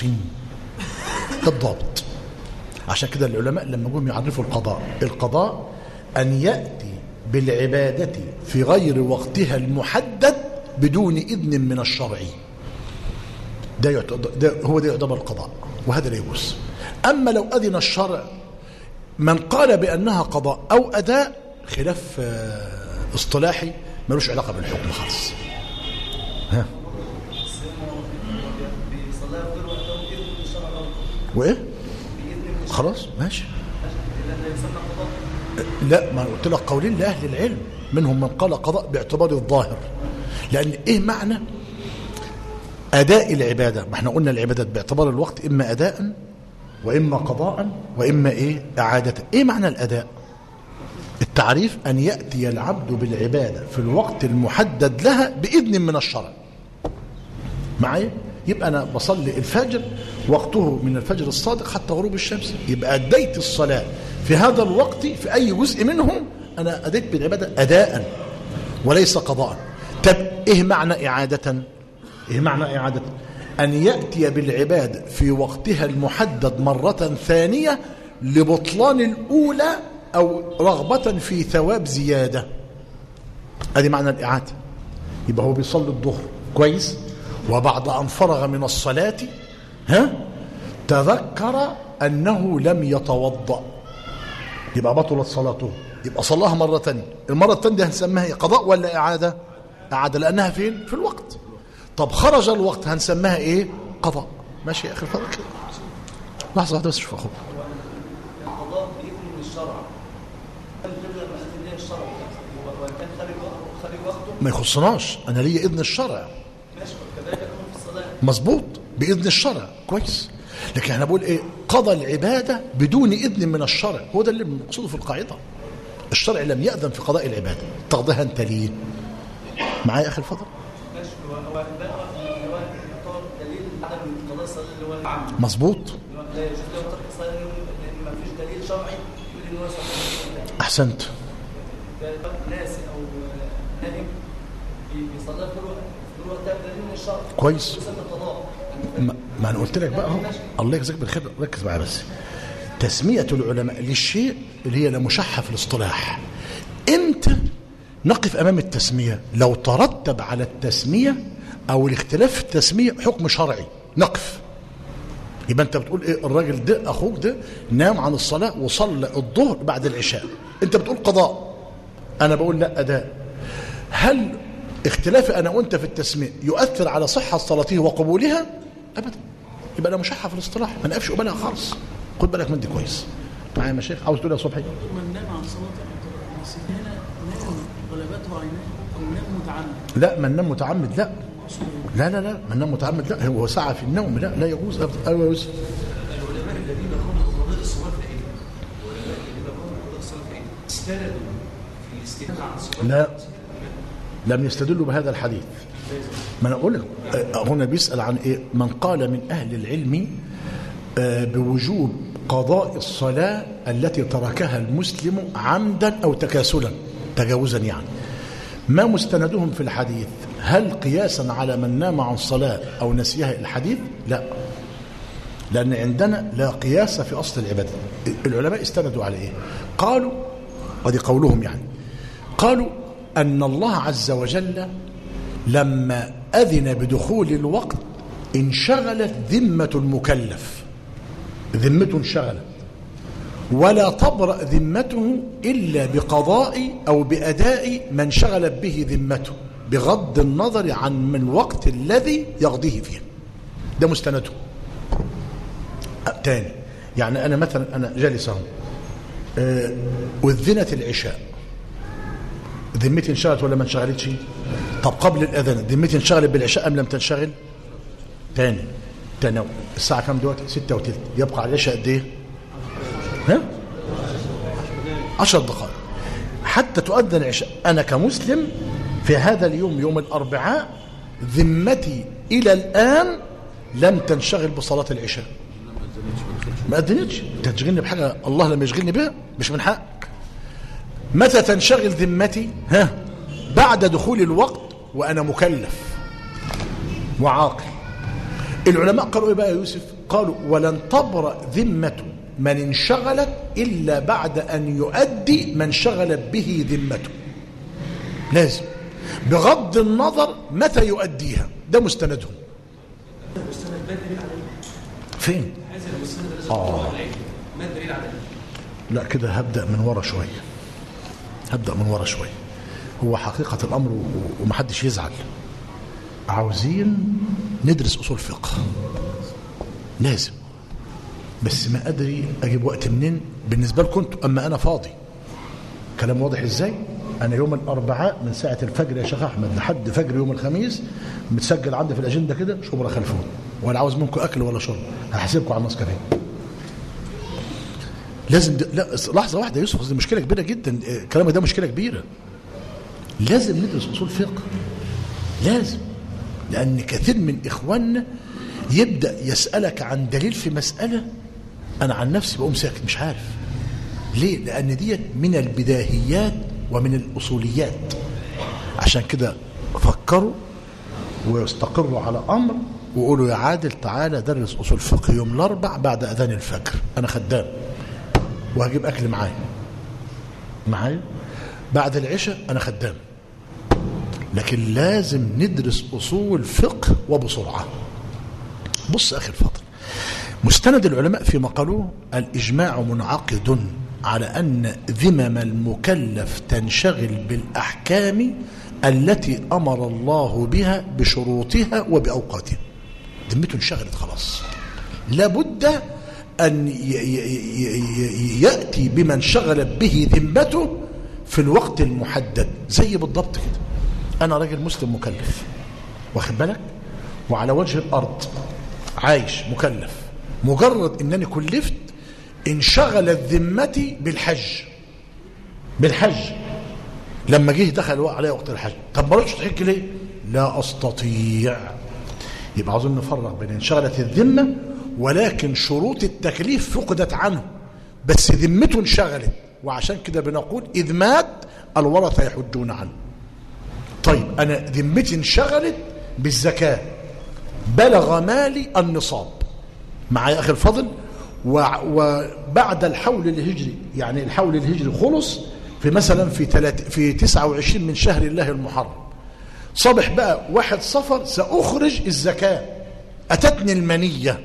بالضبط عشان كده العلماء لما جم يعرفوا القضاء القضاء أن يأتي بالعبادة في غير وقتها المحدد بدون إذن من الشرع ده, يعتبر ده هو ده يعتبر القضاء وهذا لا يجوز أما لو أذن الشرع من قال بأنها قضاء أو أداء خلاف آه، اصطلاحي ملوش علاقة بالحكم خالص ها بيصليها في غير وقتها وبإذن من الشرع برضه. وإيه بإذن من خلاص ماشي الشرع لا يسمى قضاء لا ما أنا قلت لك قولين لأهل العلم منهم من قال قضاء باعتبار الظاهر لأن إيه معنى أداء العبادة ما احنا قلنا العبادات باعتبار الوقت إما أداء وإما قضاء وإما إيه إعادة إيه معنى الأداء التعريف أن يأتي العبد بالعبادة في الوقت المحدد لها بإذن من الشرع معايا يبقى أنا بصلي الفجر وقته من الفجر الصادق حتى غروب الشمس يبقى أديت الصلاة في هذا الوقت في أي جزء منهم أنا أديت بالعبادة أداء وليس قضاء طب إيه معنى إعادة إيه معنى إعادة أن يأتي بالعبادة في وقتها المحدد مرة ثانية لبطلان الأولى أو رغبة في ثواب زيادة هذه معنى الإعادة يبقى هو بيصلي الظهر كويس وبعد أن فرغ من الصلاة ها تذكر أنه لم يتوضأ يبقى بطلت صلاته يبقى صلاها مرة تانية المرة التانية دي هنسميها إيه؟ قضاء ولا إعادة إعادة لأنها فين في الوقت طب خرج الوقت هنسميها إيه قضاء ماشي يا أخي الفضل كده لحظة واحدة بس شوف أخوك القضاء بإذن من الشرع هل غير لما أذن ليه الشرع وإن كان خارج وقته خارج وقته ما يخصناش أنا ليا إذن الشرع ماشي كذلك يكون في الصلاة مظبوط بإذن الشرع كويس لكن احنا بقول ايه قضى العبادة بدون إذن من الشرع هو ده اللي مقصوده في القاعدة الشرع لم يأذن في قضاء العبادة تقضيها انت ليه معايا يا أخي الفضل ماشي هو هو ده اللي هو يعتبر دليل عدم قضاء الصلاة اللي هو العام مظبوط اللي هو لا يجوز له ترك الصلاة لأن ما فيش دليل شرعي يقول إن هو صلى أحسنت ناسي أو نائم بي- بيصلي في الوقت في الوقت ده بدليل من الشرع كويس يسمى قضاء ما, ما أنا قلت لك بقى اهو الله يجزاك بالخير ركز معايا بس تسمية العلماء للشيء اللي هي لا مشحة في الاصطلاح امتى نقف أمام التسمية لو ترتب على التسمية أو الاختلاف في التسمية حكم شرعي نقف يبقى انت بتقول ايه الراجل ده اخوك ده نام عن الصلاه وصلى الظهر بعد العشاء انت بتقول قضاء انا بقول لا اداء هل اختلافي انا وانت في التسميه يؤثر على صحه صلاته وقبولها ابدا يبقى انا مشحه في الاصطلاح ما نقفش قبالها خالص خد بالك من دي كويس معايا يا شيخ عاوز تقول يا صبحي من نام عن صلاة بس هنا نام غلبته عيناه أو نام متعمد لا من نام متعمد لا لا لا لا من نام متعمد لا هو سعى في النوم لا لا يجوز ابدا ايوه يا يوسف استندوا في الاستدلال عن صفات لا لم يستدلوا بهذا الحديث ما انا اقول لك آه، هنا بيسال عن ايه من قال من اهل العلم آه، بوجوب قضاء الصلاه التي تركها المسلم عمدا او تكاسلا تجاوزا يعني ما مستندهم في الحديث هل قياسا على من نام عن صلاه او نسيها الحديث لا لأن عندنا لا قياس في أصل العبادة العلماء استندوا على إيه قالوا ودي قولهم يعني قالوا أن الله عز وجل لما أذن بدخول الوقت انشغلت ذمة المكلف ذمته انشغلت ولا تبرأ ذمته إلا بقضاء أو بأداء ما انشغلت به ذمته بغض النظر عن من الوقت الذي يقضيه فيه ده مستنده تاني يعني أنا مثلا أنا جالس أهو آه، وذنت العشاء ذمتي انشغلت ولا ما انشغلتش طب قبل الأذان ذمتي انشغلت بالعشاء أم لم تنشغل تاني تاني الساعة كام دلوقتي ستة وتلت يبقى على العشاء قد ايه ها عشر دقائق حتى تؤذن العشاء أنا كمسلم في هذا اليوم يوم الأربعاء ذمتي إلى الآن لم تنشغل بصلاة العشاء ما أذنتش انت تشغلني بحاجة الله لما يشغلني بها مش من حقك متى تنشغل ذمتي ها بعد دخول الوقت وأنا مكلف وعاقل العلماء قالوا ايه بقى يا يوسف قالوا ولن تبرأ ذمة من انشغلت إلا بعد أن يؤدي من انشغلت به ذمته لازم بغض النظر متى يؤديها ده مستندهم المستند ما الدليل عليه؟ فين هذا المستند الذي آه. ذكره العلم ما الدليل عليه؟ لا كده هبدأ من ورا شوية هبدأ من ورا شوية هو حقيقة الأمر و- ومحدش يزعل عاوزين ندرس أصول فقه لازم بس ما أدري أجيب وقت منين بالنسبة لكم انتوا، أما أنا فاضي كلام واضح إزاي أنا يوم الأربعاء من ساعة الفجر يا شيخ أحمد لحد فجر يوم الخميس متسجل عندي في الأجندة كده شبرا خلفون ولا عاوز منكم أكل ولا شرب هحاسبكم على النسكافيه لازم د... لا لحظه واحده يا يوسف دي مشكله كبيره جدا إيه، كلامك ده مشكله كبيره لازم ندرس اصول فقه لازم لان كثير من اخواننا يبدا يسالك عن دليل في مساله انا عن نفسي بقوم ساكت مش عارف ليه لان ديت من البداهيات ومن الاصوليات عشان كده فكروا واستقروا على امر وقولوا يا عادل تعالى درس اصول فقه يوم الاربع بعد اذان الفجر انا خدام وهجيب اكل معايا معايا بعد العشاء انا خدام لكن لازم ندرس اصول فقه وبسرعه بص اخي الفضل مستند العلماء فيما قالوه الاجماع منعقد على ان ذمم المكلف تنشغل بالاحكام التي امر الله بها بشروطها وباوقاتها ذمته انشغلت خلاص لابد أن ي- ي- ي- ي- يأتي بمن شغلت به ذمته في الوقت المحدد زي بالضبط كده أنا راجل مسلم مكلف واخد بالك وعلى وجه الأرض عايش مكلف مجرد أنني كلفت انشغلت ذمتي بالحج بالحج لما جه دخل علي وقت الحج طب ما رحتش تحج ليه لا أستطيع يبقى عاوزين نفرق بين انشغلت الذمة ولكن شروط التكليف فقدت عنه بس ذمته انشغلت وعشان كده بنقول إذ مات الورثة يحجون عنه طيب أنا ذمتي انشغلت بالزكاة بلغ مالي النصاب معايا أخي الفضل وع- وبعد الحول الهجري يعني الحول الهجري خلص في مثلا في تلات في 29 من شهر الله المحرم صبح بقى واحد صفر سأخرج الزكاة أتتني المنية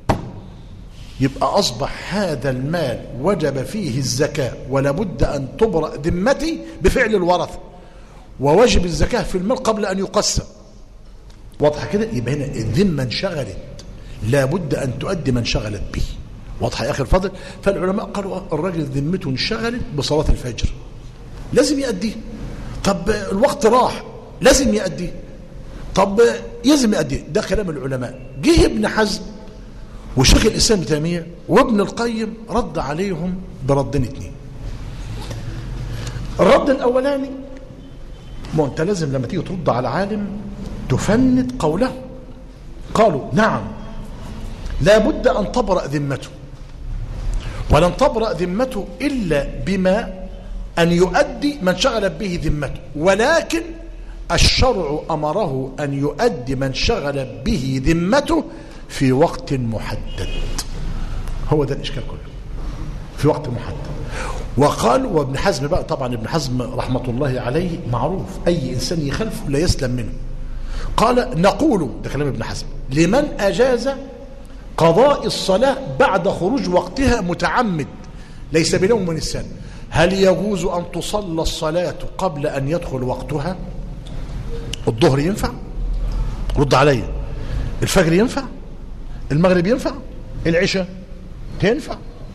يبقى أصبح هذا المال وجب فيه الزكاة ولابد أن تبرأ ذمتي بفعل الورثة وواجب الزكاة في المال قبل أن يقسم واضحة كده يبقى هنا الذمة انشغلت لابد أن تؤدي ما انشغلت به واضحة يا أخي الفضل فالعلماء قالوا الراجل ذمته انشغلت بصلاة الفجر لازم يأديه طب الوقت راح لازم يأديه طب لازم يأديه ده كلام العلماء جه ابن حزم وشيخ الإسلام ابن تيمية وابن القيم رد عليهم بردين اتنين الرد الاولاني ما انت لازم لما تيجي ترد على عالم تفند قوله قالوا نعم لا بد ان تبرأ ذمته ولن تبرأ ذمته الا بما ان يؤدي من شغلت به ذمته ولكن الشرع امره ان يؤدي من شغلت به ذمته في وقت محدد هو ده الاشكال كله في وقت محدد وقال وابن حزم بقى طبعا ابن حزم رحمة الله عليه معروف أي إنسان يخالفه لا يسلم منه قال نقول ده كلام ابن حزم لمن أجاز قضاء الصلاة بعد خروج وقتها متعمد ليس بنوم السن هل يجوز أن تصلى الصلاة قبل أن يدخل وقتها الظهر ينفع رد علي الفجر ينفع المغرب ينفع العشاء تنفع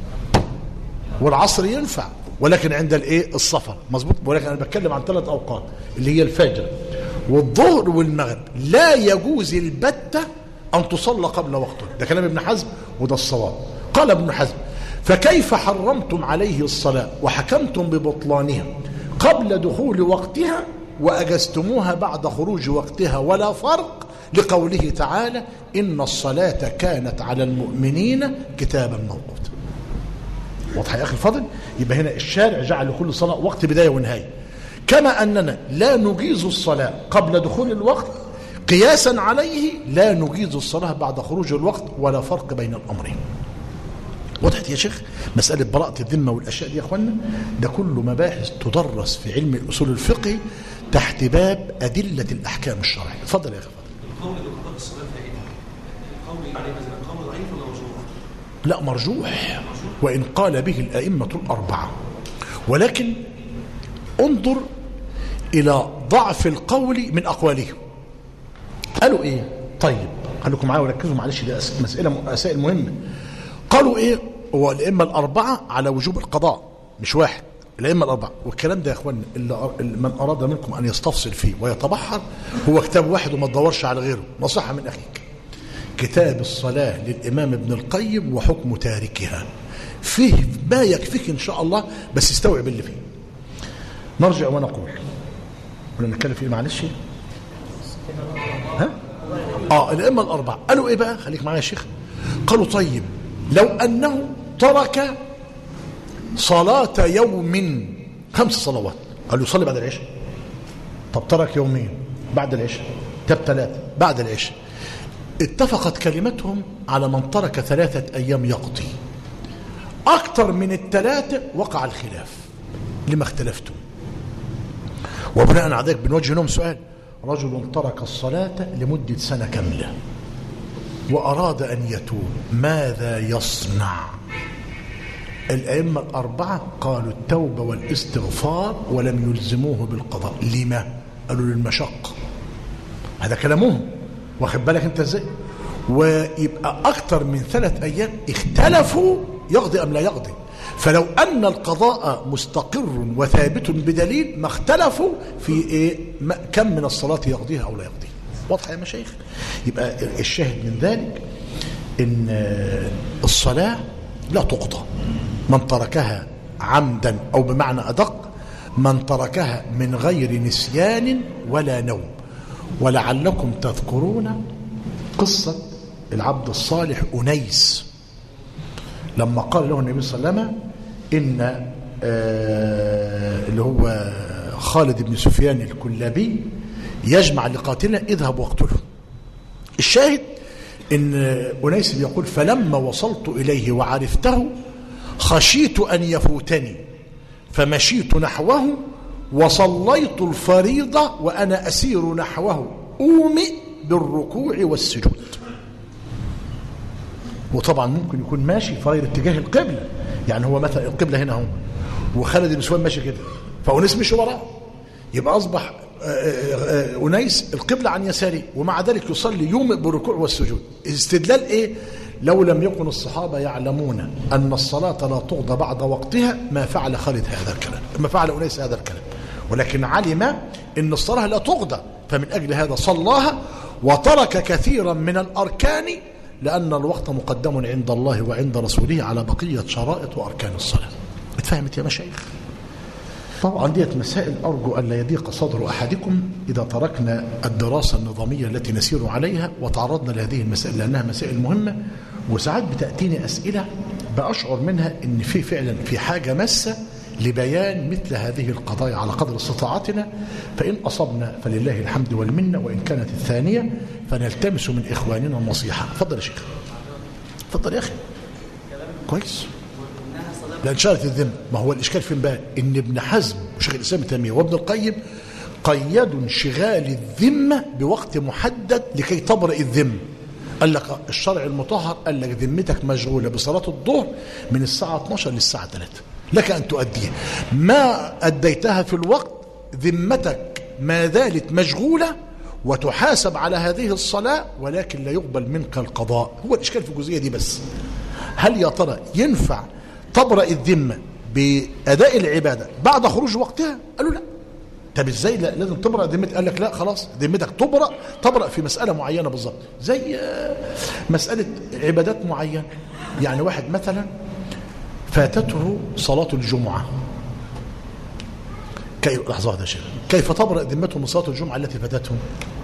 والعصر ينفع ولكن عند الايه السفر مظبوط ولكن انا بتكلم عن ثلاث اوقات اللي هي الفجر والظهر والمغرب لا يجوز البتة ان تصلى قبل وقته ده كلام ابن حزم وده الصواب قال ابن حزم فكيف حرمتم عليه الصلاة وحكمتم ببطلانها قبل دخول وقتها وأجزتموها بعد خروج وقتها ولا فرق لقوله تعالى إن الصلاة كانت على المؤمنين كتابا موقوتا واضح يا أخي الفضل يبقى هنا الشارع جعل لكل صلاة وقت بداية ونهاية كما أننا لا نجيز الصلاة قبل دخول الوقت قياسا عليه لا نجيز الصلاة بعد خروج الوقت ولا فرق بين الأمرين وضحت يا شيخ مسألة براءة الذمة والأشياء دي يا أخوانا ده كله مباحث تدرس في علم الأصول الفقهي تحت باب أدلة الأحكام الشرعية اتفضل يا أخي القول بقضاء الصلاة في عيدها القول عليه مثلا قول ضعيف ولا مرجوح؟ لا مرجوح وإن قال به الأئمة الأربعة ولكن انظر إلى ضعف القول من أقوالهم قالوا إيه طيب خليكم معايا وركزوا معلش دي أس- مسألة مسائل مهمة قالوا إيه هو الأئمة الأربعة على وجوب القضاء مش واحد الأئمة الأربعة والكلام ده يا إخوان اللي أر- اللي من أراد منكم أن يستفصل فيه ويتبحر هو كتاب واحد وما تدورش على غيره نصيحة من أخيك كتاب الصلاة للإمام ابن القيم وحكم تاركها فيه ما يكفيك إن شاء الله بس استوعب اللي فيه نرجع ونقول كنا نتكلم فيه معلش ها اه الائمه الاربعه قالوا ايه بقى خليك معايا يا شيخ قالوا طيب لو انه ترك صلاه يوم خمس صلوات قالوا يصلي بعد العشاء طب ترك يومين بعد العشاء طب ثلاثه بعد العشاء اتفقت كلمتهم على من ترك ثلاثه ايام يقضي اكثر من الثلاثه وقع الخلاف لما اختلفتم وبناء على ذلك بنوجه لهم سؤال رجل ترك الصلاة لمدة سنة كاملة وأراد أن يتوب ماذا يصنع الأئمة الأربعة قالوا التوبة والاستغفار ولم يلزموه بالقضاء لما قالوا للمشقة هذا كلامهم واخد بالك انت ازاي ويبقى اكتر من ثلاث ايام اختلفوا يقضي ام لا يقضي فلو ان القضاء مستقر وثابت بدليل ما اختلفوا في ايه ما كم من الصلاه يقضيها او لا يقضيها واضح يا مشايخ يبقى الشاهد من ذلك ان الصلاه لا تقضى من تركها عمدا او بمعنى ادق من تركها من غير نسيان ولا نوم ولعلكم تذكرون قصة العبد الصالح أنيس لما قال له النبي صلى الله عليه وسلم إن آه اللي هو خالد بن سفيان الكلابي يجمع لقاتلنا اذهب واقتله الشاهد إن أنيس يقول فلما وصلت إليه وعرفته خشيت أن يفوتني فمشيت نحوه وصليت الفريضة وأنا أسير نحوه أومئ بالركوع والسجود وطبعا ممكن يكون ماشي في غير اتجاه القبلة يعني هو مثلا القبلة هنا هو وخالد بن سفيان ماشي كده فأنيس مشي وراه يبقى أصبح أنيس القبلة عن يساره ومع ذلك يصلي يومئ بالركوع والسجود استدلال إيه لو لم يكن الصحابة يعلمون أن الصلاة لا تقضى بعد وقتها ما فعل خالد هذا الكلام ما فعل أنيس هذا الكلام ولكن علم أن الصلاة لا تقضى فمن أجل هذا صلاها وترك كثيرا من الأركان لأن الوقت مقدم عند الله وعند رسوله على بقية شرائط وأركان الصلاة اتفهمت يا مشايخ طبعا ديت مسائل أرجو أن لا يضيق صدر أحدكم إذا تركنا الدراسة النظامية التي نسير عليها وتعرضنا لهذه المسائل لأنها مسائل مهمة وساعات بتأتيني أسئلة بأشعر منها أن في فعلا في حاجة مسة لبيان مثل هذه القضايا على قدر استطاعتنا فإن أصبنا فلله الحمد والمنة وإن كانت الثانية فنلتمس من إخواننا النصيحة تفضل يا شيخ تفضل يا أخي كويس لأن شارة الذمة ما هو الإشكال فين بقى إن ابن حزم وشيخ الإسلام ابن تيمية وابن القيم قيدوا انشغال الذمة بوقت محدد لكي تبرئ الذمة قال لك الشرع المطهر قال لك ذمتك مشغولة بصلاة الظهر من الساعة 12 للساعة 3 لك أن تؤديها ما أديتها في الوقت ذمتك ما زالت مشغولة وتحاسب على هذه الصلاة ولكن لا يقبل منك القضاء هو الإشكال في الجزئية دي بس هل يا ترى ينفع تبرأ الذمة بأداء العبادة بعد خروج وقتها قالوا لا طب ازاي لا لازم تبرأ ذمتك قال لك لا خلاص ذمتك تبرأ تبرأ في مسألة معينة بالظبط زي آه، مسألة عبادات معينة يعني واحد مثلا فاتته صلاة الجمعة كيف لحظة واحدة يا شيخ كيف تبرأ ذمته من صلاة الجمعة التي فاتتهم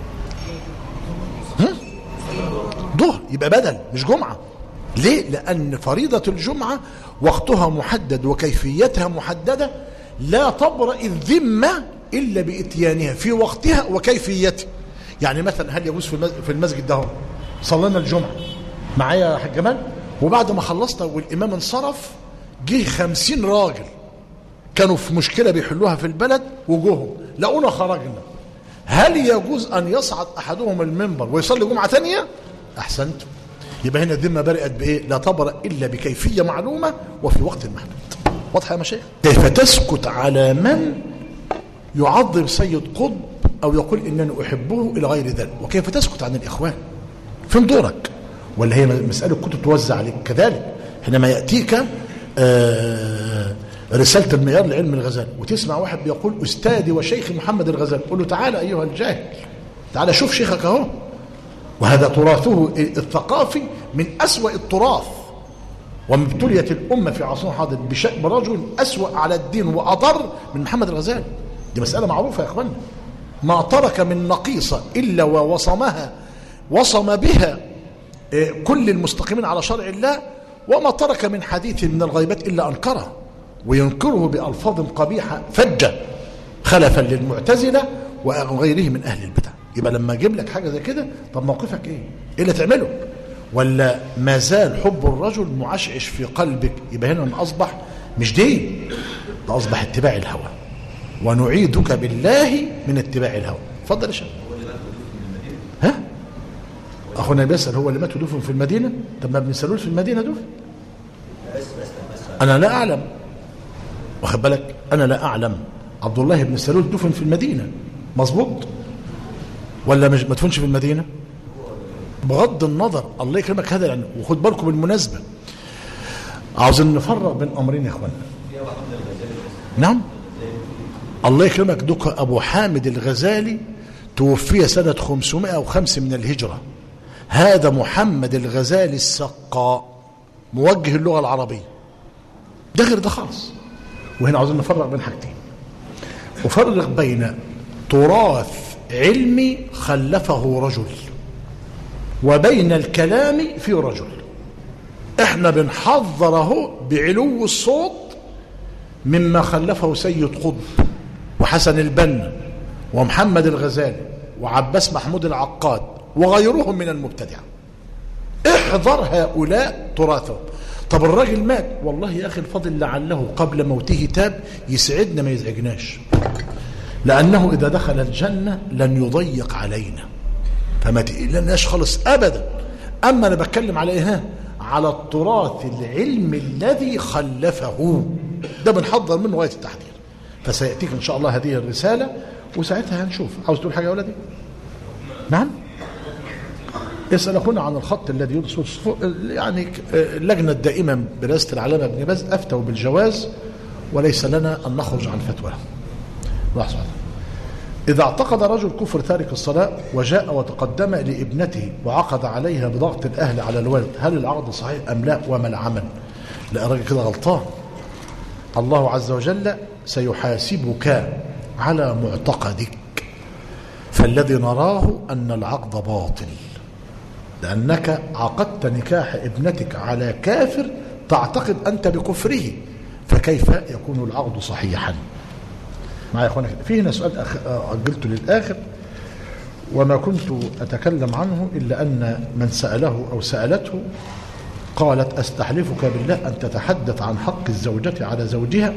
ها؟ ظهر يبقى بدل مش جمعة ليه؟ لأن فريضة الجمعة وقتها محدد وكيفيتها محددة لا تبرأ الذمة إلا بإتيانها في وقتها وكيفيتها يعني مثلا هل يجوز في المس- في المسجد ده صلينا الجمعة معايا يا حاج جمال وبعد ما خلصنا والإمام انصرف جه خمسين راجل كانوا في مشكلة بيحلوها في البلد وجوهم لقونا خرجنا هل يجوز أن يصعد أحدهم المنبر ويصلي جمعة ثانية أحسنت يبقى هنا الذمة برئت بإيه لا تبرأ إلا بكيفية معلومة وفي وقت محدود واضحة يا مشايخ كيف تسكت على من يعظم سيد قطب أو يقول إنني أحبه إلى غير ذلك وكيف تسكت عن الإخوان فين دورك ولا هي مسألة كنت توزع عليك كذلك حينما يأتيك آه، رسالة المعيار لعلم الغزال وتسمع واحد بيقول أستاذي وشيخي محمد الغزال قل له تعالى أيها الجاهل تعالى شوف شيخك أهو وهذا تراثه الثقافي من أسوأ التراث وما ابتليت الأمة في عصرنا الحاضر بشأن برجل أسوأ على الدين وأضر من محمد الغزالي دي مسألة معروفة يا إخوانا ما ترك من نقيصة إلا ووصمها وصم بها إيه، كل المستقيمين على شرع الله وما ترك من حديث من الغيبات إلا أنكره وينكره بألفاظ قبيحة فجة خلفا للمعتزلة وغيره من أهل البدع يبقى لما أجيب لك حاجة زي كده طب موقفك إيه؟ إيه اللي تعمله؟ ولا ما زال حب الرجل معشعش في قلبك يبقى هنا أصبح مش دين ده أصبح اتباع الهوى ونعيدك بالله من اتباع الهوى اتفضل يا شيخ ها اخونا بيسال هو اللي مات ودفن في المدينه طب ما ابن سلول في المدينه دفن انا لا اعلم واخد بالك انا لا اعلم عبد الله بن سلول دفن في المدينه مظبوط ولا مش ما دفنش في المدينه بغض النظر الله يكرمك هذا يعني وخد بالكم بالمناسبه عاوزين نفرق بين امرين يا اخوانا نعم الله يكرمك دوك ابو حامد الغزالي توفي سنة 505 من الهجرة هذا محمد الغزالي السقاء موجه اللغة العربية ده غير ده خالص وهنا عاوزين نفرق بين حاجتين أفرق بين تراث علمي خلفه رجل وبين الكلام في رجل احنا بنحذره بعلو الصوت مما خلفه سيد قطب وحسن البنا ومحمد الغزالي وعباس محمود العقاد وغيرهم من المبتدعة احذر هؤلاء تراثهم طب الراجل مات والله يا أخي الفضل لعله قبل موته تاب يسعدنا ما يزعجناش لأنه إذا دخل الجنة لن يضيق علينا فما تقلناش خالص أبدا أما أنا بتكلم على إيه ها؟ على التراث العلمي الذي خلفه ده بنحضر منه غاية التحضير فسيأتيك إن شاء الله هذه الرسالة وساعتها هنشوف عاوز تقول حاجة يا ولدي نعم يسأل أخونا عن الخط الذي يرسل الصفوف يعني اللجنة الدائمة برئاسة العلامة ابن باز أفتوا بالجواز وليس لنا أن نخرج عن فتوى لحظة إذا اعتقد رجل كفر تارك الصلاة وجاء وتقدم لابنته وعقد عليها بضغط الأهل على الولد هل العقد صحيح أم لا وما العمل لا الراجل كده غلطان الله عز وجل سيحاسبك على معتقدك فالذي نراه أن العقد باطل لأنك عقدت نكاح ابنتك على كافر تعتقد أنت بكفره فكيف يكون العقد صحيحا معي يا أخوانا كده. في هنا سؤال أخ... أجلته للآخر وما كنت أتكلم عنه إلا أن من سأله أو سألته قالت أستحلفك بالله أن تتحدث عن حق الزوجة على زوجها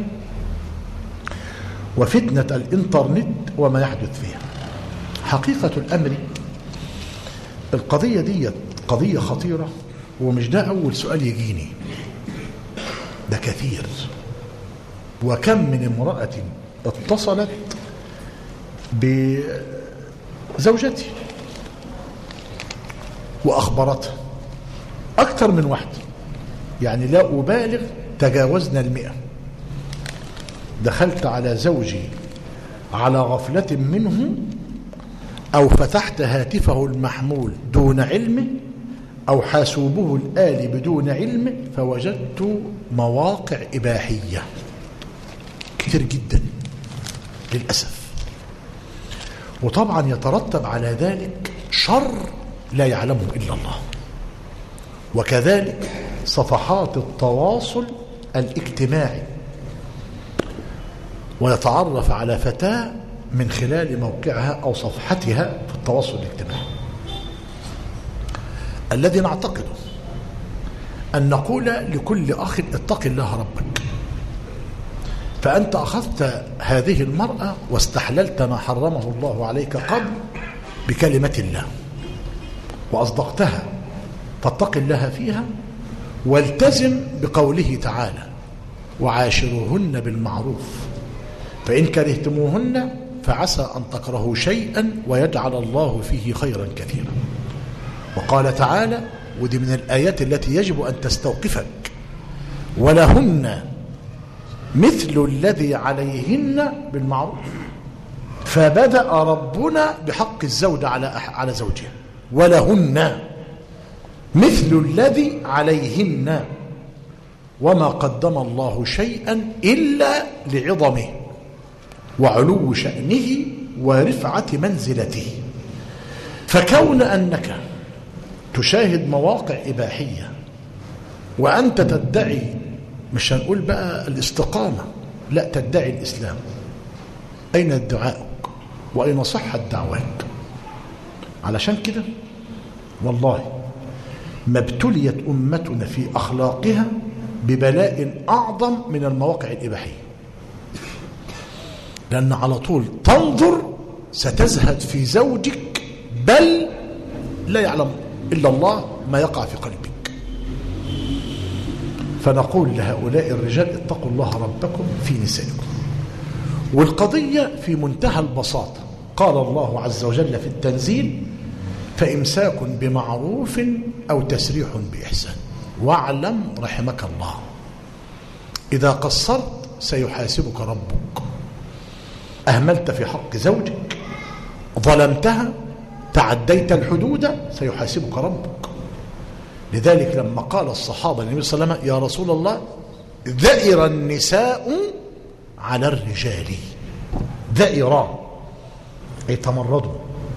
وفتنة الإنترنت وما يحدث فيها حقيقة الأمر القضية دي قضية خطيرة ومش ده أول سؤال يجيني ده كثير وكم من امرأة اتصلت بزوجتي وأخبرتها أكثر من واحدة يعني لا أبالغ تجاوزنا المئة دخلت على زوجي على غفلة منه أو فتحت هاتفه المحمول دون علمه أو حاسوبه الآلي بدون علمه فوجدت مواقع إباحية كتير جدا للأسف وطبعا يترتب على ذلك شر لا يعلمه إلا الله وكذلك صفحات التواصل الاجتماعي ويتعرف على فتاة من خلال موقعها أو صفحتها في التواصل الاجتماعي الذي نعتقده أن نقول لكل أخ اتق الله ربك فأنت أخذت هذه المرأة واستحللت ما حرمه الله عليك قبل بكلمة الله وأصدقتها فاتق الله فيها والتزم بقوله تعالى وعاشروهن بالمعروف فإن كرهتموهن فعسى أن تكرهوا شيئا ويجعل الله فيه خيرا كثيرا وقال تعالى ودي من الآيات التي يجب أن تستوقفك ولهن مثل الذي عليهن بالمعروف فبدأ ربنا بحق الزوج على على زوجها ولهن مثل الذي عليهن وما قدم الله شيئا إلا لعظمه وعلو شأنه ورفعة منزلته فكون أنك تشاهد مواقع إباحية وأنت تدعي مش هنقول بقى الاستقامة لا تدعي الإسلام أين دعائك وأين صحة دعواك علشان كده والله ما ابتليت أمتنا في أخلاقها ببلاء أعظم من المواقع الإباحية لأن على طول تنظر ستزهد في زوجك بل لا يعلم إلا الله ما يقع في قلبك فنقول لهؤلاء الرجال اتقوا الله ربكم في نسائكم والقضية في منتهى البساطة قال الله عز وجل في التنزيل فإمساك بمعروف أو تسريح بإحسان واعلم رحمك الله إذا قصرت سيحاسبك ربك أهملت في حق زوجك ظلمتها تعديت الحدود سيحاسبك ربك لذلك لما قال الصحابة للنبي صلى الله عليه وسلم يا رسول الله ذئر النساء على الرجال ذئرا أي تمردوا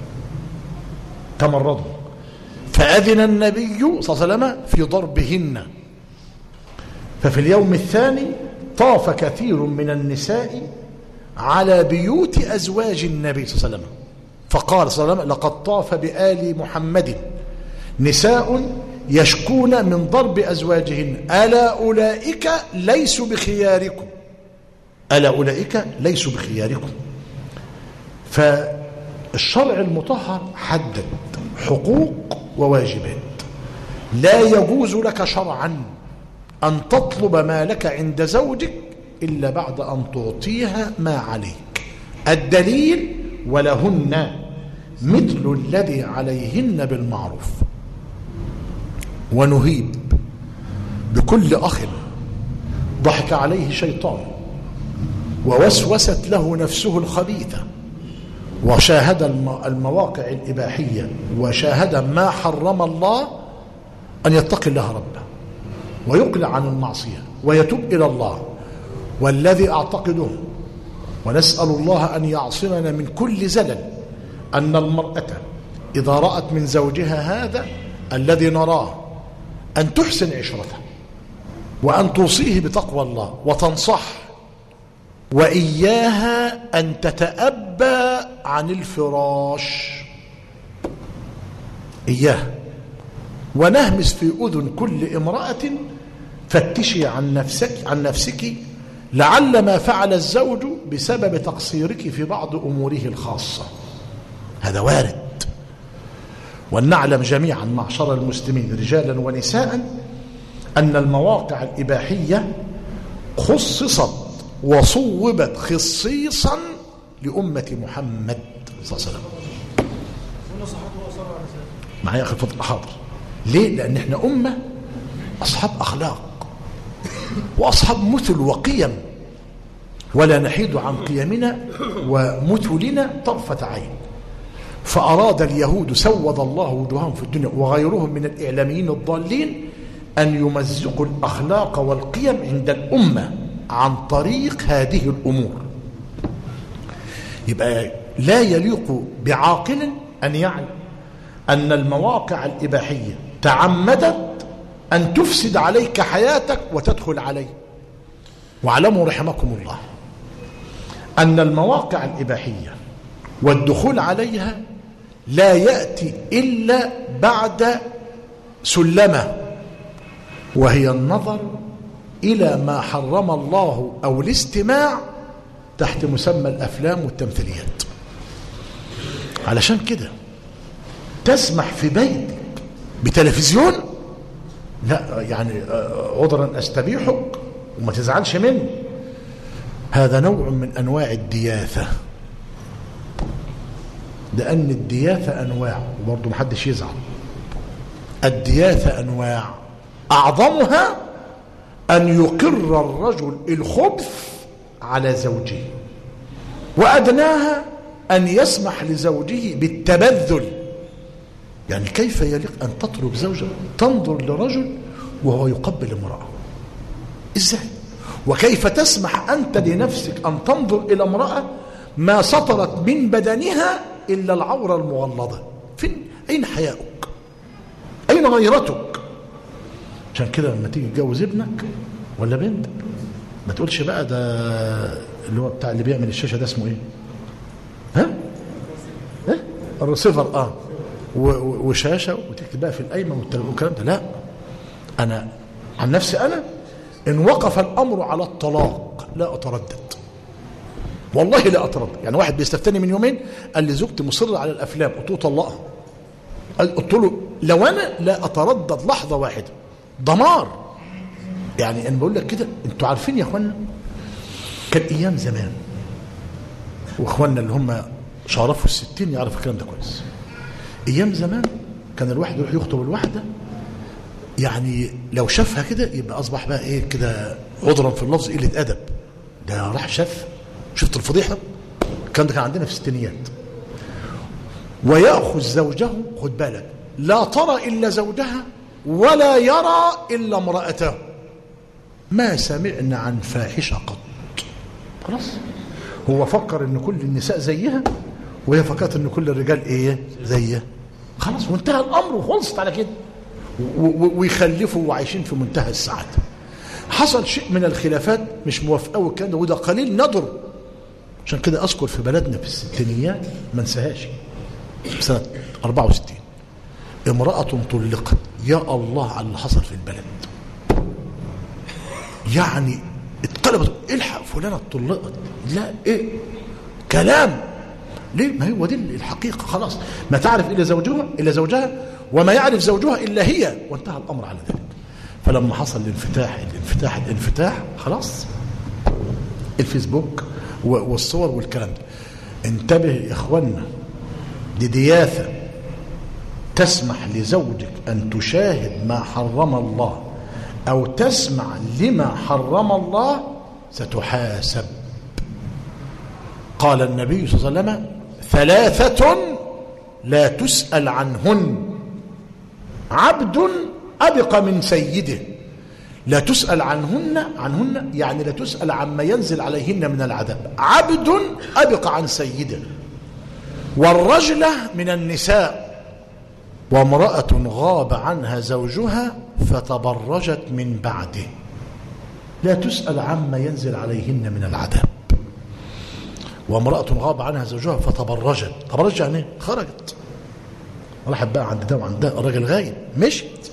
تمردوا فأذن النبي صلى الله عليه وسلم في ضربهن ففي اليوم الثاني طاف كثير من النساء على بيوت أزواج النبي صلى الله عليه وسلم فقال صلى الله عليه وسلم لقد طاف بآل محمد نساء يشكون من ضرب أزواجهن ألا أولئك ليسوا بخياركم ألا أولئك ليسوا بخياركم فالشرع المطهر حدد حقوق وواجبات لا يجوز لك شرعا أن تطلب ما لك عند زوجك إلا بعد أن تعطيها ما عليك الدليل ولهن مثل الذي عليهن بالمعروف ونهيب بكل أخ ضحك عليه شيطان ووسوست له نفسه الخبيثة وشاهد المواقع الإباحية وشاهد ما حرم الله أن يتقي الله ربه ويقلع عن المعصية ويتوب إلى الله والذي أعتقده ونسأل الله أن يعصمنا من كل زلل أن المرأة إذا رأت من زوجها هذا الذي نراه أن تحسن عشرته وأن توصيه بتقوى الله وتنصح وإياها أن تتأبى عن الفراش إياه ونهمس في أذن كل امرأة فتشي عن نفسك عن نفسك لعل ما فعل الزوج بسبب تقصيرك في بعض أموره الخاصة هذا وارد ولنعلم جميعا معشر المسلمين رجالا ونساء أن المواقع الإباحية خصصت وصوبت خصيصا لأمة محمد صلى الله عليه وسلم معايا أخي الفضل حاضر ليه؟ لأن احنا أمة أصحاب أخلاق وأصحاب مثل وقيم ولا نحيد عن قيمنا ومثلنا طرفة عين فأراد اليهود سود الله وجوههم في الدنيا وغيرهم من الإعلاميين الضالين أن يمزقوا الأخلاق والقيم عند الأمة عن طريق هذه الأمور يبقى لا يليق بعاقل أن يعلم أن المواقع الإباحية تعمدت أن تفسد عليك حياتك وتدخل عليه واعلموا رحمكم الله أن المواقع الإباحية والدخول عليها لا يأتي إلا بعد سلمة وهي النظر إلى ما حرم الله أو الاستماع تحت مسمى الأفلام والتمثيليات علشان كده تسمح في بيتك بتلفزيون لا يعني آه، عذرا استبيحك وما تزعلش مني هذا نوع من انواع الدياثه لان الدياثه انواع وبرضه محدش يزعل الدياثه انواع اعظمها ان يقر الرجل الخبث على زوجه وادناها ان يسمح لزوجه بالتبذل يعني كيف يليق أن تترك زوجة تنظر لرجل وهو يقبل امرأة إزاي وكيف تسمح أنت لنفسك أن تنظر إلى امرأة ما سطرت من بدنها إلا العورة المغلظة فين أين حياؤك أين غيرتك عشان كده لما تيجي تجوز ابنك ولا بنتك ما تقولش بقى ده اللي هو بتاع اللي بيعمل الشاشة ده اسمه ايه ها ها الريسيفر اه و- و- وشاشه وتكتب بقى في القايمه والتل- والكلام ده لا انا عن نفسي انا ان وقف الامر على الطلاق لا اتردد والله لا اتردد يعني واحد بيستفتني من يومين قال لي زوجتي مصره على الافلام قلت له طلقها قال- قلت له لو انا لا اتردد لحظه واحده دمار يعني انا بقول لك كده انتوا عارفين يا اخوانا كان ايام زمان واخواننا اللي هم شرفوا الستين يعرفوا الكلام ده كويس ايام زمان كان الواحد يروح يخطب الواحده يعني لو شافها كده يبقى اصبح بقى ايه كده عذرا في اللفظ قله ادب ده راح شاف شفت الفضيحه الكلام ده كان عندنا في الستينيات وياخذ زوجه خد بالك لا ترى الا زوجها ولا يرى الا امراته ما سمعنا عن فاحشه قط خلاص هو فكر ان كل النساء زيها وهي فكرت ان كل الرجال ايه زيها خلاص وانتهى الامر وخلصت على كده و- و- ويخلفوا وعايشين في منتهى السعاده حصل شيء من الخلافات مش موافقه والكلام ده وده قليل ندر عشان كده اذكر في بلدنا في الستينيات ما انساهاش في سنه 64 امراه طلقت يا الله على اللي حصل في البلد يعني اتقلبت الحق فلانه اتطلقت لا ايه كلام ليه ما هو دي الحقيقه خلاص ما تعرف الا زوجها الا زوجها وما يعرف زوجها الا هي وانتهى الامر على ذلك فلما حصل الانفتاح الانفتاح الانفتاح خلاص الفيسبوك و- والصور والكلام ده انتبه يا اخوانا دي دياثه تسمح لزوجك ان تشاهد ما حرم الله او تسمع لما حرم الله ستحاسب قال النبي صلى الله عليه وسلم ثلاثة لا تسأل عنهن عبد أبق من سيده لا تسأل عنهن عنهن يعني لا تسأل عما ينزل عليهن من العذاب عبد أبق عن سيده والرجلة من النساء وامرأة غاب عنها زوجها فتبرجت من بعده لا تسأل عما ينزل عليهن من العذاب وامرأة غاب عنها زوجها فتبرجت تبرج يعني إيه؟ خرجت راحت بقى عند ده وعند ده الراجل غايب مشيت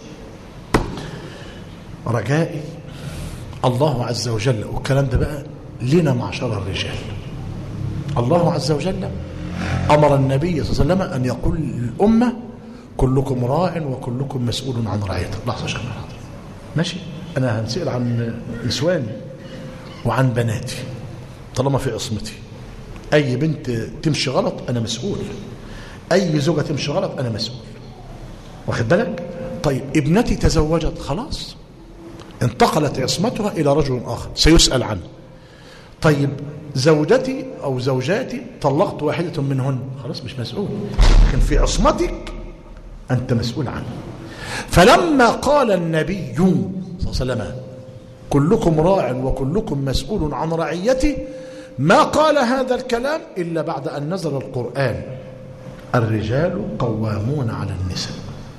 رجائي الله عز وجل والكلام ده بقى لنا معشر الرجال الله عز وجل أمر النبي صلى الله عليه وسلم أن يقول للأمة كلكم راع وكلكم مسؤول عن رعيته لحظة شكرا ماشي أنا هنسأل عن نسواني وعن بناتي طالما في عصمتي أي بنت تمشي غلط أنا مسؤول أي زوجة تمشي غلط أنا مسؤول واخد بالك طيب ابنتي تزوجت خلاص انتقلت عصمتها إلى رجل آخر سيسأل عنه طيب زوجتي أو زوجاتي طلقت واحدة منهن خلاص مش مسؤول لكن في عصمتك أنت مسؤول عنه فلما قال النبي صلى الله عليه وسلم كلكم راع وكلكم مسؤول عن رعيته ما قال هذا الكلام إلا بعد أن نزل القرآن الرجال قوامون على النساء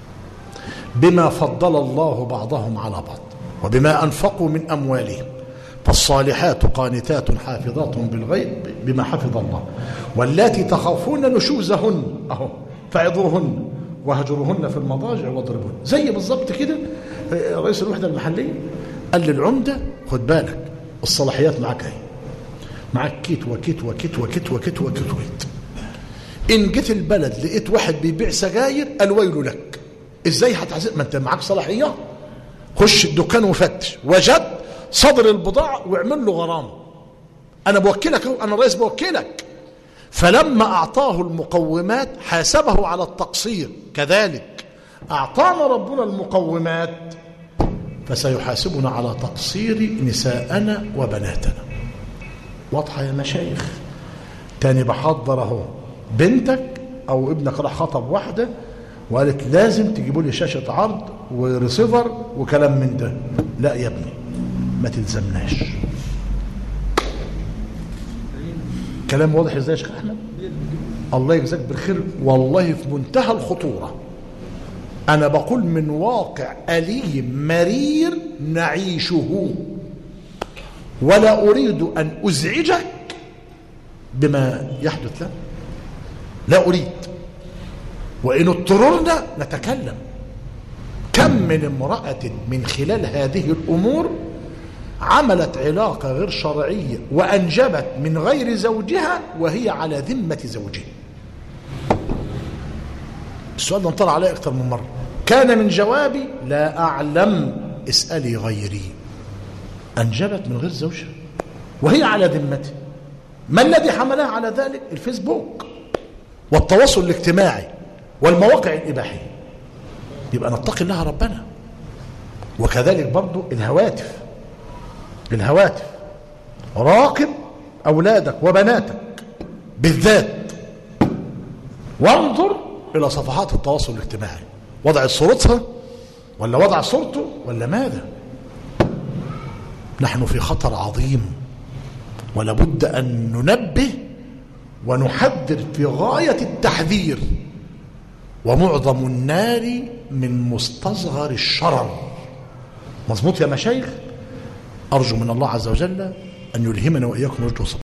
بما فضل الله بعضهم على بعض وبما أنفقوا من أموالهم فالصالحات قانتات حافظات بالغيب بما حفظ الله واللاتي تخافون نشوزهن أهو فعظوهن وهجروهن في المضاجع واضربوهن زي بالظبط كده رئيس الوحدة المحلية قال للعمدة خد بالك الصلاحيات معاك اهي معاك كيت وكيت وكيت وكيت وكيت وكيت وكيت ان جيت البلد لقيت واحد بيبيع سجاير الويل لك ازاي هتحاسب ما انت معاك صلاحيات خش الدكان وفتش وجد صدر البضاعة واعمل له غرامة انا بوكلك اهو انا الرئيس بوكلك فلما اعطاه المقومات حاسبه على التقصير كذلك اعطانا ربنا المقومات فسيحاسبنا على تقصير نساءنا وبناتنا واضحه يا مشايخ تاني بحضر اهو بنتك او ابنك راح خطب واحده وقالت لازم تجيبوا لي شاشه عرض وريسيفر وكلام من ده لا يا ابني ما تلزمناش كلام واضح ازاي يا شيخ احمد الله يجزاك بالخير والله في منتهى الخطوره انا بقول من واقع اليم مرير نعيشه ولا اريد ان ازعجك بما يحدث لنا لا اريد وان اضطررنا نتكلم كم من امراه من خلال هذه الامور عملت علاقه غير شرعيه وانجبت من غير زوجها وهي على ذمه زوجها السؤال ده انطلع عليه اكثر من مره كان من جوابي لا اعلم اسالي غيري انجبت من غير زوجها وهي على ذمته ما الذي حملها على ذلك الفيسبوك والتواصل الاجتماعي والمواقع الاباحيه يبقى نتقي الله ربنا وكذلك برضو الهواتف الهواتف راقب اولادك وبناتك بالذات وانظر الى صفحات التواصل الاجتماعي وضع صورتها ولا وضع صورته ولا ماذا نحن في خطر عظيم ولابد ان ننبه ونحذر في غايه التحذير ومعظم النار من مستصغر الشرر مظبوط يا مشايخ ارجو من الله عز وجل ان يلهمنا واياكم رشد